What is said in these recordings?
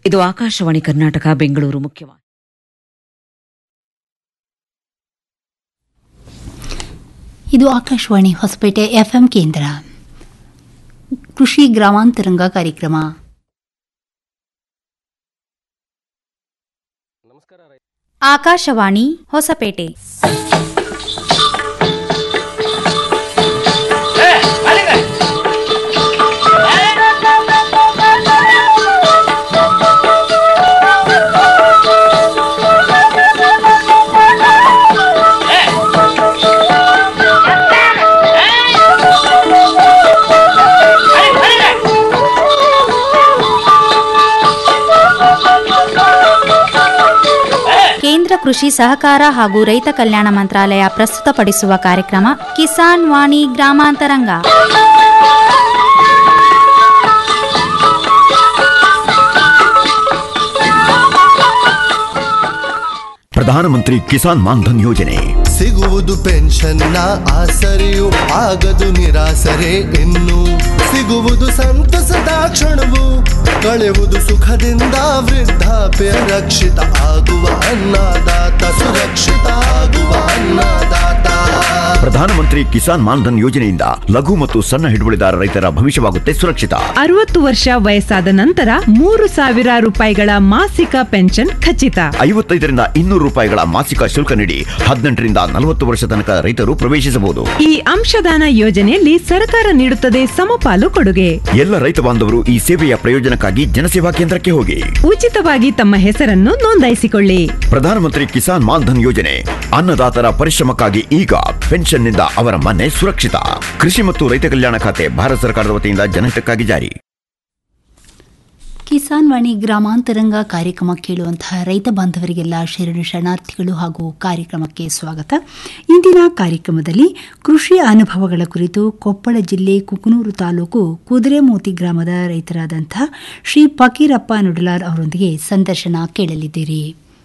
ಇದು ಆಕಾಶವಾಣಿ ಕರ್ನಾಟಕ ಬೆಂಗಳೂರು ಮುಖ್ಯವಾಹಿನಿ ಇದು ಆಕಾಶವಾಣಿ ಹೊಸಪೇಟೆ ಎಫ್ಎಂ ಕೇಂದ್ರ ಕೃಷಿ ಗ್ರಾಮಾಂತರಂಗ ಕಾರ್ಯಕ್ರಮ ಆಕಾಶವಾಣಿ ಹೊಸಪೇಟೆ ಕೇಂದ್ರ ಕೃಷಿ ಸಹಕಾರ ಹಾಗೂ ರೈತ ಕಲ್ಯಾಣ ಮಂತ್ರಾಲಯ ಪ್ರಸ್ತುತಪಡಿಸುವ ಕಾರ್ಯಕ್ರಮ ಕಿಸಾನ್ ವಾಣಿ ಗ್ರಾಮಾಂತರಂಗ ಪ್ರಧಾನಮಂತ್ರಿ ಕಿಸಾನ್ ಮಾನ್ಧನ್ ಯೋಜನೆ ಸಿಗುವುದು ಪೆನ್ಷನ್ನ ಆಸರೆಯು ಆಗದು ನಿರಾಸರೆ ಇನ್ನು ಸಿಗುವುದು ಸಂತಸದ ಕ್ಷಣವು ಕಳೆವುದು ಸುಖದಿಂದ ವೃದ್ಧಾಪ್ಯ ರಕ್ಷಿತ ಆಗುವ ಅನ್ನದಾತ ಸುರಕ್ಷಿತ ಆಗುವ ಅನ್ನದಾತ ಪ್ರಧಾನಮಂತ್ರಿ ಕಿಸಾನ್ ಮಾನ್ಧನ್ ಯೋಜನೆಯಿಂದ ಲಘು ಮತ್ತು ಸಣ್ಣ ಹಿಡುವಳಿದಾರ ರೈತರ ಭವಿಷ್ಯವಾಗುತ್ತೆ ಸುರಕ್ಷಿತ ಅರವತ್ತು ವರ್ಷ ವಯಸ್ಸಾದ ನಂತರ ಮೂರು ಸಾವಿರ ರೂಪಾಯಿಗಳ ಮಾಸಿಕ ಪೆನ್ಷನ್ ಖಚಿತ ಐವತ್ತೈದರಿಂದ ಇನ್ನೂರು ರೂಪಾಯಿಗಳ ಮಾಸಿಕ ಶುಲ್ಕ ನೀಡಿ ಹದಿನೆಂಟರಿಂದ ನಲವತ್ತು ವರ್ಷ ತನಕ ರೈತರು ಪ್ರವೇಶಿಸಬಹುದು ಈ ಅಂಶದಾನ ಯೋಜನೆಯಲ್ಲಿ ಸರ್ಕಾರ ನೀಡುತ್ತದೆ ಸಮಪಾಲು ಕೊಡುಗೆ ಎಲ್ಲ ರೈತ ಬಾಂಧವರು ಈ ಸೇವೆಯ ಪ್ರಯೋಜನಕ್ಕಾಗಿ ಜನಸೇವಾ ಕೇಂದ್ರಕ್ಕೆ ಹೋಗಿ ಉಚಿತವಾಗಿ ತಮ್ಮ ಹೆಸರನ್ನು ನೋಂದಾಯಿಸಿಕೊಳ್ಳಿ ಪ್ರಧಾನಮಂತ್ರಿ ಕಿಸಾನ್ ಮಾನ್ಧನ್ ಯೋಜನೆ ಅನ್ನದಾತರ ಪರಿಶ್ರಮಕ್ಕಾಗಿ ಈಗ ಪೆನ್ಷನ್ನಿಂದ ಅವರ ಮನೆ ಸುರಕ್ಷಿತ ಕೃಷಿ ಮತ್ತು ರೈತ ಕಲ್ಯಾಣ ಖಾತೆ ಭಾರತ ಸರ್ಕಾರದ ವತಿಯಿಂದ ಜನಹಿತಕ್ಕಾಗಿ ಜಾರಿ ಕಿಸಾನ್ ವಾಣಿ ಗ್ರಾಮಾಂತರಂಗ ಕಾರ್ಯಕ್ರಮ ಕೇಳುವಂತಹ ರೈತ ಬಾಂಧವರಿಗೆಲ್ಲ ಶರಣು ಶರಣಾರ್ಥಿಗಳು ಹಾಗೂ ಕಾರ್ಯಕ್ರಮಕ್ಕೆ ಸ್ವಾಗತ ಇಂದಿನ ಕಾರ್ಯಕ್ರಮದಲ್ಲಿ ಕೃಷಿ ಅನುಭವಗಳ ಕುರಿತು ಕೊಪ್ಪಳ ಜಿಲ್ಲೆ ಕುಕನೂರು ತಾಲೂಕು ಕುದುರೆಮೋತಿ ಗ್ರಾಮದ ರೈತರಾದಂಥ ಶ್ರೀ ಫಕೀರಪ್ಪ ನುಡಲಾರ್ ಅವರೊಂದಿಗೆ ಸಂದರ್ಶನ ಕೇಳಲಿದ್ದೀರಿ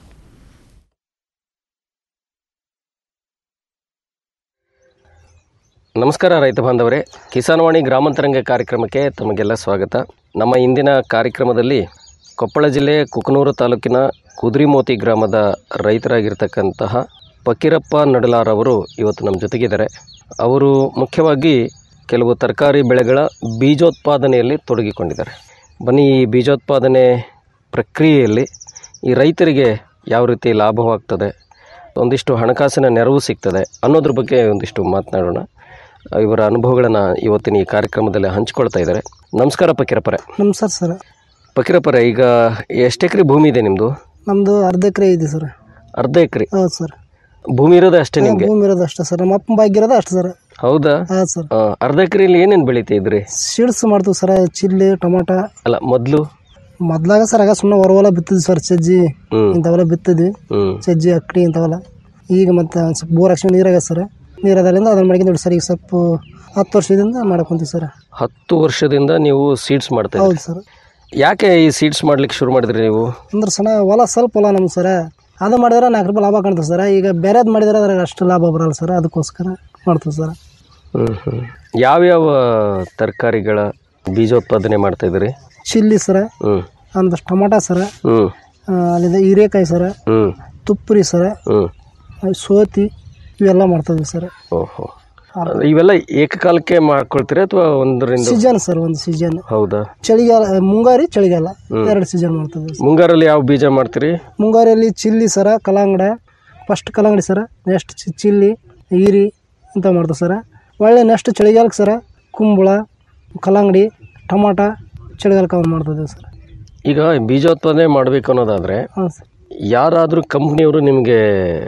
ನಮಸ್ಕಾರ ರೈತ ಬಾಂಧವರೇ ಕಿಸಾನ್ವಾಣಿ ಗ್ರಾಮಾಂತರಂಗ ಕಾರ್ಯಕ್ರಮಕ್ಕೆ ತಮಗೆಲ್ಲ ಸ್ವಾಗತ ನಮ್ಮ ಇಂದಿನ ಕಾರ್ಯಕ್ರಮದಲ್ಲಿ ಕೊಪ್ಪಳ ಜಿಲ್ಲೆ ಕುಕನೂರು ತಾಲೂಕಿನ ಕುದುರಿಮೋತಿ ಗ್ರಾಮದ ರೈತರಾಗಿರ್ತಕ್ಕಂತಹ ಫಕೀರಪ್ಪ ನಡಲಾರ್ ಅವರು ಇವತ್ತು ನಮ್ಮ ಜೊತೆಗಿದ್ದಾರೆ ಅವರು ಮುಖ್ಯವಾಗಿ ಕೆಲವು ತರಕಾರಿ ಬೆಳೆಗಳ ಬೀಜೋತ್ಪಾದನೆಯಲ್ಲಿ ತೊಡಗಿಕೊಂಡಿದ್ದಾರೆ ಬನ್ನಿ ಈ ಬೀಜೋತ್ಪಾದನೆ ಪ್ರಕ್ರಿಯೆಯಲ್ಲಿ ಈ ರೈತರಿಗೆ ಯಾವ ರೀತಿ ಲಾಭವಾಗ್ತದೆ ಒಂದಿಷ್ಟು ಹಣಕಾಸಿನ ನೆರವು ಸಿಗ್ತದೆ ಅನ್ನೋದ್ರ ಬಗ್ಗೆ ಒಂದಿಷ್ಟು ಮಾತನಾಡೋಣ ಇವರ ಅನುಭವಗಳನ್ನು ಇವತ್ತಿನ ಈ ಕಾರ್ಯಕ್ರಮದಲ್ಲಿ ಹಂಚ್ಕೊಳ್ತಾ ಇದ್ದಾರೆ ನಮಸ್ಕಾರ ಫಕೀರಪ್ಪರೆ ನಮಸ್ಕಾರ ಸರ್ ಫಕೀರಪ್ಪರೆ ಈಗ ಎಷ್ಟು ಎಕರೆ ಭೂಮಿ ಇದೆ ನಿಮ್ಮದು ನಮ್ಮದು ಅರ್ಧ ಎಕರೆ ಇದೆ ಸರ್ ಅರ್ಧ ಎಕರೆ ಹೌದು ಸರ್ ಭೂಮಿ ಇರೋದೇ ಅಷ್ಟೇ ನಿಮಗೆ ಭೂಮಿ ಇರೋದು ಅಷ್ಟೇ ಸರ್ ನಮ್ಮ ಅಪ್ಪನ ಭಾಗ್ಯ ಇರೋದು ಅಷ್ಟೇ ಸರ್ ಹೌದಾ ಹೌದು ಸರ್ ಆ, ಅರ್ಧ ಎಕರೆಯಲ್ಲಿ ಏನೇನು ಬೆಳಿತಾ ಇದ್ರಿ ಸೀಡ್ಸ್ ಮಾಡ್ತೀವಿ ಸರ್ ಚಿಲ್ಲಿ ಟೊಮಾಟ ಅಲ್ಲ ಮೊದಲು ಮೊದ್ಲಾಗ ಸರ್ ಆಗ ಸುಮ್ಮನೆ ಹೊರವಲ ಬಿತ್ತಿದ್ವಿ ಸರ್ ಸಜ್ಜಿ ಹ್ಮ್. ಇಂಥವೆಲ್ಲ ಬಿತ್ತಿದ್ವಿ ಹ್ಞೂ ಸಜ್ಜಿ ಅಕ್ಕಡಿ ಇಂಥವೆಲ್ಲ ಈಗ ಮತ್ತೆ ಒಂದ್ ಸ್ವಲ್ಪ ಬೋರ್ ಹಾಕ್ಸ್ಕೊಂಡು ನೀರಾಗ ಸರ್ ನೀರಾದ್ರಿಂದ ಅದನ್ನ ಮಾಡ್ಕೊಂಡು ಸರ್ ಈಗ ಸ್ವಲ್ಪ ಹತ್ತು ವರ್ಷದಿಂದ ಮಾಡ್ಕೊಂತೀವಿ ಸರ್ ಹತ್ತು ವರ್ಷದಿಂದ ನೀವು ಸೀಡ್ಸ್ ಮಾಡ್ತಾ ಇದ್ರಿ ಹೌದು ಸರ್ ಯಾಕೆ ಈ ಸೀಡ್ಸ್ ಮಾಡ್ಲಿಕ್ಕೆ ಶುರು ಮಾಡಿದ್ರಿ ನೀವು ಅಂದ್ರೆ ಸಣ್ಣ ಹೊಲ ಸ್ವಲ್ಪ ಹೊಲ ನಮ್ಗೆ ಸರ್ ಅದು ಮಾಡಿದ್ರೆ ನಾಲ್ಕು ರೂಪಾಯಿ ಲಾಭ ಕಾಣ್ತದೆ ಸರ್ ಈಗ ಬೇರೆದು ಮಾಡಿದ್ರೆ ಅದ್ರಾಗ ಅಷ್ಟು ಲಾಭ ಬರಲ್ಲ ಸರ್ ಅದಕ್ಕೋಸ್ಕರ ಮಾಡ್ತೀವಿ ಸರ್ ಹ್ಞೂ ಹ್ಞೂ ಯಾವ್ಯಾವ ತರಕಾರಿಗಳ ಬೀಜೋತ್ಪಾದನೆ ಮಾಡ್ತಾ ಇದ್ರಿ ಚಿಲ್ಲಿ ಸರ ಹ್ಞೂ ಒಂದಷ್ಟು ಟೊಮಾಟ ಸರ ಹ್ಞೂ ಅಲ್ಲಿಂದ ಹೀರೆಕಾಯಿ ಸರ ಹ್ಞೂ ತುಪ್ಪರಿ ಸರ ಹ್ಞೂ ಸೋತಿ ಇವೆಲ್ಲ ಮಾಡ್ತಿದ್ವಿ ಸರ್ ಓಹೋ ಇವೆಲ್ಲ ಏಕಕಾಲಕ್ಕೆ ಮಾಡ್ಕೊಳ್ತೀರಾ ಅಥವಾ ಒಂದರಿಂದ ಸೀಸನ್ ಸರ್ ಒಂದು ಸೀಸನ್ ಹೌದಾ ಚಳಿಗಾಲ ಮುಂಗಾರಿ ಚಳಿಗಾಲ ಎರಡು ಸೀಸನ್ ಮಾಡ್ತಿದ್ವಿ ಸರ್ ಮುಂಗಾರಲ್ಲಿ ಯಾವ ಬೀಜ ಮಾಡ್ತೀರಿ ಮುಂಗಾರಿಯಲ್ಲಿ ಚಿಲ್ಲಿ ಸರ ಕಲ್ಲಂಗಡ ಫಸ್ಟ್ ಕಲ್ಲಂಗಡಿ ಸರ ನೆಕ್ಸ್ಟ್ ಚಿಲ್ಲಿ ಹೀರಿ ಇಂಥ ಮಾಡ್ತೀವಿ ಸರ ಒಳ್ಳೆ ನೆಕ್ಸ್ಟ್ ಚಳಿಗಾಲಕ್ಕೆ ಸರ ಕುಂಬಳ ಕಲ್ಲಂಗಡಿ ಟೊಮಾಟ ಚಳಿಗಾಲಕ್ಕೆ ಅವ್ರು ಮಾಡ್ತಿದ್ದೀವಿ ಸರ್ ಈಗ ಬೀಜೋತ್ಪಾದನೆ ಮಾಡಬೇಕು ಅನ್ನೋದಾದರೆ ಹಾಂ ಸರ್ ಯಾರಾದರೂ ಕಂಪ್ನಿಯವರು ನಿಮಗೆ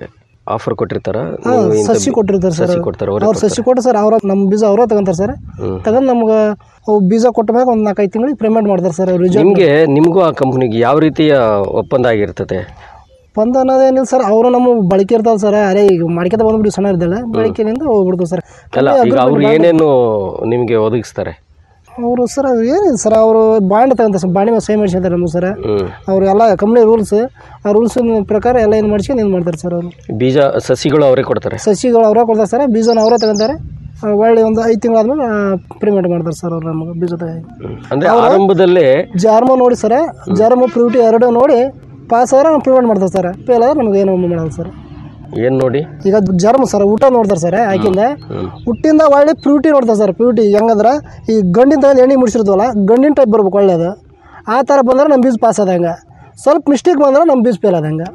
ಆಫರ್ ಕೊಟ್ಟಿರ್ತಾರ ಹಾಂ ಸಸಿ ಕೊಟ್ಟಿರ್ತಾರೆ ಸರ್ ಸಸಿ ಕೊಡ್ತಾರೆ ಅವರೇ ಅವ್ರು ಸಸಿ ಕೊಟ್ಟು ಸರ್ ಅವ್ರ ನಮ್ಮ ಬೀಜ ಅವರೇ ತಗೊಂತಾರೆ ಸರ್ ತಗೊಂಡು ನಮ್ಗೆ ಅವು ಬೀಜ ಕೊಟ್ಟ ಮ್ಯಾಗ ಒಂದು ನಾಲ್ಕೈದು ತಿಂಗಳಿಗೆ ಪೇಮೆಂಟ್ ಮಾಡ್ತಾರೆ ಸರ್ ರಿಜರ್ವ್ ನಿಮಗೆ ನಿಮಗೂ ಆ ಕಂಪ್ನಿಗೆ ಯಾವ ರೀತಿಯ ಒಪ್ಪಂದ ಆಗಿರ್ತದೆ ಬಂದ ಅನ್ನೋದೇನಿಲ್ಲ ಸರ್ ಅವರು ನಮ್ಮ ಬಳಕೆ ಇರ್ತಾವೆ ಸರ್ ಅರೆ ಈಗ ಮಾಡ್ಕೊತ ಬಂದ್ಬಿಟ್ಟು ಸಣ್ಣ ಇರ್ದಲ್ಲ ಬಳಕೆಯಿಂದ ಹೋಗ್ಬಿಡ್ತೀವಿ ಸರ್ ಅಲ್ಲ ಈಗ ಅವ್ರು ಏನೇನು ನಿಮಗೆ ಒದಗಿಸ್ತಾರೆ ಅವರು ಸರ್ ಏನಿದೆ ಸರ್ ಅವರು ಬಾಂಡ್ ತಗೊಂತಾರೆ ಸರ್ ಬಾಂಡಿ ಮೇಲೆ ಸಹಿ ಮಾಡಿಸ್ಕೊಂತಾರೆ ನಮಗೆ ಸರ್ ಹ್ಞೂ ಅವರು ಎಲ್ಲ ಕಂಪ್ನಿ ರೂಲ್ಸ್ ಆ ರೂಲ್ಸ್ ಪ್ರಕಾರ ಎಲ್ಲ ಏನು ಮಾಡಿಸ್ಕೊಂಡು ಏನು ಮಾಡ್ತಾರೆ ಸರ್ ಅವರು ಬೀಜ ಸಸಿಗಳು ಅವರೇ ಕೊಡ್ತಾರೆ ಸಸಿಗಳು ಅವರೇ ಕೊಡ್ತಾರೆ ಸರ್ ಬೀಜನ ಅವರೇ ತಗೊಂತಾರೆ ಆ, ಒಳ್ಳೆ ಒಂದು ಐದು ತಿಂಗಳಾದ್ಮೇಲೆ ಪೇಮೆಂಟ್ ಮಾಡ್ತಾರೆ ಸರ್ ಅವ್ರು ನಮಗೆ ಬೀಜದ ಅಂದ್ರೆ ಆರಂಭದಲ್ಲೇ ಜಾರ್ಮ ನೋಡಿ ಸರ್ ಜಾರ್ಮ ಪ್ರಿವಿಟಿ ಎರಡು ನೋಡಿ ಪಾಸ್ ಆದ್ರೆ ನಾವು ಪೇಮೆಂಟ್ ಮಾಡ್ತಾರೆ ಸರ್ ಫೇಲ್ ಆದ್ರೆ ನಮ್ಗೆ ಏನು ಮಾಡಲ್ಲ ಸರ್ ಏನ್ ನೋಡಿ ಈಗ ಜರ್ಮ ಸರ್ ಊಟ ನೋಡ್ತಾರೆ ಸರ್ ಆಕಿಂದ ಹುಟ್ಟಿಂದ ಒಳ್ಳೆ ಪ್ಯೂರಿಟಿ ನೋಡ್ತಾರೆ ಸರ್ ಪ್ಯೂರಿಟಿ ಹೆಂಗಂದ್ರೆ ಈ ಗಂಡಿನ ತಗೊಂಡು ಎಣ್ಣೆ ಮುಡಿಸಿರ್ತೀವಲ್ಲ ಗಂಡಿನ ಟೈಪ್ ಬರ್ಬೇಕು ಒಳ್ಳೇದು ಆ ಥರ ಬಂದ್ರೆ ನಮ್ಮ ಬೀಜ ಪಾಸ್ ಆದಂಗೆ ಸ್ವಲ್ಪ ಮಿಸ್ಟೇಕ್ ಬಂದ್ರೆ ನಮ್ಮ ಬೀಜ ಫೇಲ್ ಆದಂಗೆ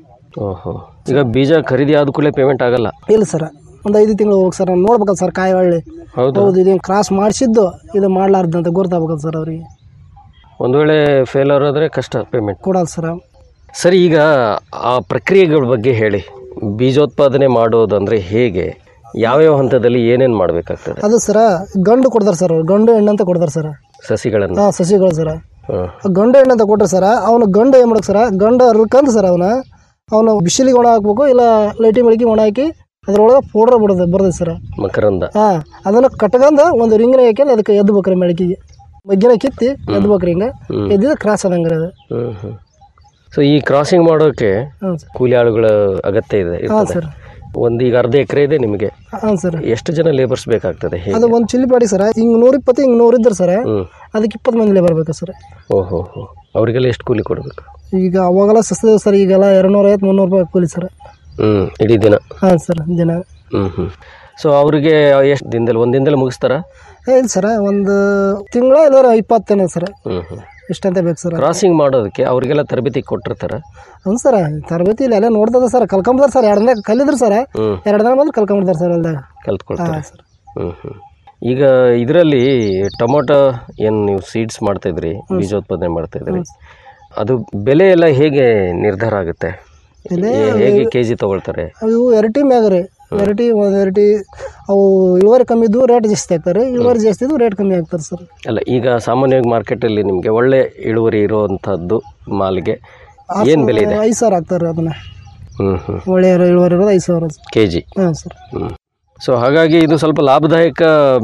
ಓಹೋ ಈಗ ಬೀಜ ಖರೀದಿ ಆದ ಕೂಡಲೇ ಪೇಮೆಂಟ್ ಆಗಲ್ಲ ಇಲ್ಲ ಸರ್ ಒಂದು ಐದು ತಿಂಗಳು ಹೋಗಿ ಸರ್ ನೋಡ್ಬೇಕಲ್ಲ ಸರ್ ಕಾಯಿ ಒಳ್ಳೆ ಹೌದು ಹೌದು ಇದು ಕ್ರಾಸ್ ಮಾಡಿಸಿದ್ದು ಇದು ಮಾಡ್ಲಾರ್ದು ಅಂತ ಗೊತ್ತಾಗ್ಬೇಕಲ್ಲ ಸರ್ ಅವ್ರಿಗೆ ಒಂದು ವೇಳೆ ಫೇಲರ್ ಆದರೆ ಕಷ್ಟ ಪೇಮೆಂಟ್ ಕೊಡಲ್ಲ ಸರ್ ಸರಿ ಈಗ ಆ ಪ್ರಕ್ರಿಯೆಗಳ ಬಗ್ಗೆ ಹೇಳಿ ಬೀಜೋತ್ಪಾದನೆ ಮಾಡೋದಂದ್ರೆ ಹೇಗೆ ಯಾವ್ಯಾವ ಹಂತದಲ್ಲಿ ಏನೇನು ಮಾಡಬೇಕಾಗ್ತದೆ ಅದು ಸರ ಗಂಡು ಕೊಡ್ತಾರೆ ಸರ್ ಅವ್ರು ಗಂಡು ಹೆಣ್ಣು ಅಂತ ಕೊಡ್ತಾರೆ ಸರ್ ಸಸಿಗಳನ್ನು ಹಾಂ ಸಸಿಗಳು ಸರ ಹಾಂ ಆ ಗಂಡು ಹೆಣ್ಣು ಅಂತ ಕೊಟ್ಟರೆ ಸರ ಅವನು ಗಂಡು ಏನು ಮಾಡಕ್ಕೆ ಸರ ಗಂಡು ಹರ್ಕಂದು ಸರ್ ಅವನ ಅವನು ಬಿಸಿಲಿಗೆ ಒಣ ಹಾಕ್ಬೇಕು ಇಲ್ಲ ಲೈಟಿಂಗ್ ಬೆಳಕಿಗೆ ಒಣ ಹಾಕಿ ಅದ್ರೊಳಗೆ ಪೌಡ್ರ್ ಬಿಡೋದು ಬರ್ತದೆ ಸರ್ ಮಕರಂದ ಹಾಂ ಅದನ್ನು ಕಟ್ಕೊಂಡು ಒಂದು ರಿಂಗ್ನ ಹಾಕಿ ಅದಕ್ಕೆ ಎದ್ದು ಬೇಕ್ರಿ ಮೆಳಕಿಗೆ ಮಗ್ಗಿನ ಕಿತ್ತಿ ಎದ್ದು ಬೇಕ್ರಿ ಹಿಂಗೆ ಎದ್ದಿದ್ರೆ ಕ್ರಾಸ್ ಆದಂಗೆ ಅದು ಹ್ಞೂ ಹ್ಞೂ ಸೊ ಈ ಕ್ರಾಸಿಂಗ್ ಮಾಡೋಕ್ಕೆ ಹಾಂ ಸರ್ ಕೂಲಿ ಆಳುಗಳ ಅಗತ್ಯ ಇದೆ ಹಾಂ ಇರ್ತದೆ ಸರ್ ಒಂದು ಈಗ ಅರ್ಧ ಎಕರೆ ಇದೆ ನಿಮಗೆ ಹಾಂ ಸರ್ ಎಷ್ಟು ಜನ ಲೇಬರ್ಸ್ ಬೇಕಾಗ್ತದೆ ಹೇಗೆ ಅದು ಒಂದು ಚಿಲ್ಲಿ ಪಾಡಿ ಸರ ಹಿಂಗೆ ನೂರ ಇಪ್ಪತ್ತು ಹಿಂಗೆ ನೂರು ಇದ್ರೆ ಸರ್ ಹ್ಞೂ ಅದಕ್ಕೆ ಇಪ್ಪತ್ತು ಮಂದಿ ಬರಬೇಕು ಸರ್ ಓಹೋ ಹೋ ಅವರಿಗೆಲ್ಲ ಎಷ್ಟು ಕೂಲಿ ಕೊಡಬೇಕು ಈಗ ಅವಾಗೆಲ್ಲ ಸಸ್ತದ ಸರ್ ಈಗೆಲ್ಲ ಎರಡು ನೂರ ಐವತ್ತು ಮುನ್ನೂರು ರೂಪಾಯಿ ಕೂಲಿ ಸರ್ ಹ್ಞೂ ಇಡೀ ದಿನ ಹಾಂ ಸರ್ ದಿನ ಹ್ಞೂ ಹ್ಞೂ ಸೊ ಅವರಿಗೆ ಎಷ್ಟು ದಿನದಲ್ಲಿ ಒಂದು ದಿನದಲ್ಲಿ ಮುಗಿಸ್ತಾರಾ ಏ ಇಲ್ಲ ಸರ ಒಂದು ತಿಂಗಳ ಇಲ್ಲ ಇಪ್ಪತ್ತೇನೆ ಸರ್ ಹ್ಞೂ ಹ್ಞೂ ಇಷ್ಟಂತ ಬೇಕು ಸರ್ ಕ್ರಾಸಿಂಗ್ ಮಾಡೋದಕ್ಕೆ ಅವರಿಗೆಲ್ಲ ತರಬೇತಿ ಕೊಟ್ಟಿರ್ತಾರೆ ಹ್ಞೂ ಸರ್ ತರಬೇತಿ ಇಲ್ಲ ಎಲ್ಲ ನೋಡ್ತದ ಸರ್ ಕಲ್ಕೊಂಬಿಡ್ತಾರೆ ಸರ್ ಎರಡು ದಿನ ಕಲಿದ್ರು ಸರ್ ಹ್ಞೂ ಎರಡು ದಿನ ಬಂದು ಕಲ್ಕೊಂಬಿಡ್ತಾರೆ ಸರ್ ಅಲ್ದಾಗ ಕಲ್ತ್ಕೊಳ್ತಾರೆ ಹಾಂ ಸರ್ ಹ್ಞೂ ಹ್ಞೂ ಈಗ ಇದರಲ್ಲಿ ಟೊಮೊಟೊ ಏನು ನೀವು ಸೀಡ್ಸ್ ಮಾಡ್ತಾಯಿದ್ರಿ ಬೀಜೋತ್ಪಾದನೆ ಮಾಡ್ತಾಯಿದ್ರಿ ಅದು ಬೆಲೆ ಎಲ್ಲ ಹೇಗೆ ನಿರ್ಧಾರ ಆಗುತ್ತೆ ಹೇ- ಹೇಗೆ ಕೆ ಜಿ ತೊಗೊಳ್ತಾರೆ ಅವು ಎರಟಿ ಮ್ಯಾಗ ರೀ ಎರಟಿ ಒಂದು ಎರಟಿ ಅವು ಇಳುವರಿ ಕಮ್ಮಿ ಇದ್ದು ರೇಟ್ ಜಾಸ್ತಿ ಆಗ್ತಾರೆ ಇಳುವರಿ ಜಾಸ್ತಿ ಇದ್ದು ರೇಟ್ ಕಮ್ಮಿ ಆಗ್ತಾರೆ ಸರ್ ಅಲ್ಲ ಈಗ ಸಾಮಾನ್ಯವಾಗಿ ಮಾರ್ಕೆಟಲ್ಲಿ ನಿಮಗೆ ಒಳ್ಳೆ ಇಳುವರಿ ಇರುವಂಥದ್ದು ಮಾಲಿಗೆ ಏನು ಬೆಲೆ ಇದೆ ಐದು ಸಾವಿರ ಆಗ್ತಾರೆ ಅದನ್ನ ಹ್ಞೂ ಹ್ಞೂ ಒಳ್ಳೆ ಇಳುವರಿ ಇರೋದು ಐದು ಸಾವಿರ ಕೆ ಜಿ ಹಾಂ ಸರ್ ಹ್ಞೂ ಸೊ ಹಾಗಾಗಿ ಇದು ಸ್ವಲ್ಪ ಲಾಭದಾಯಕ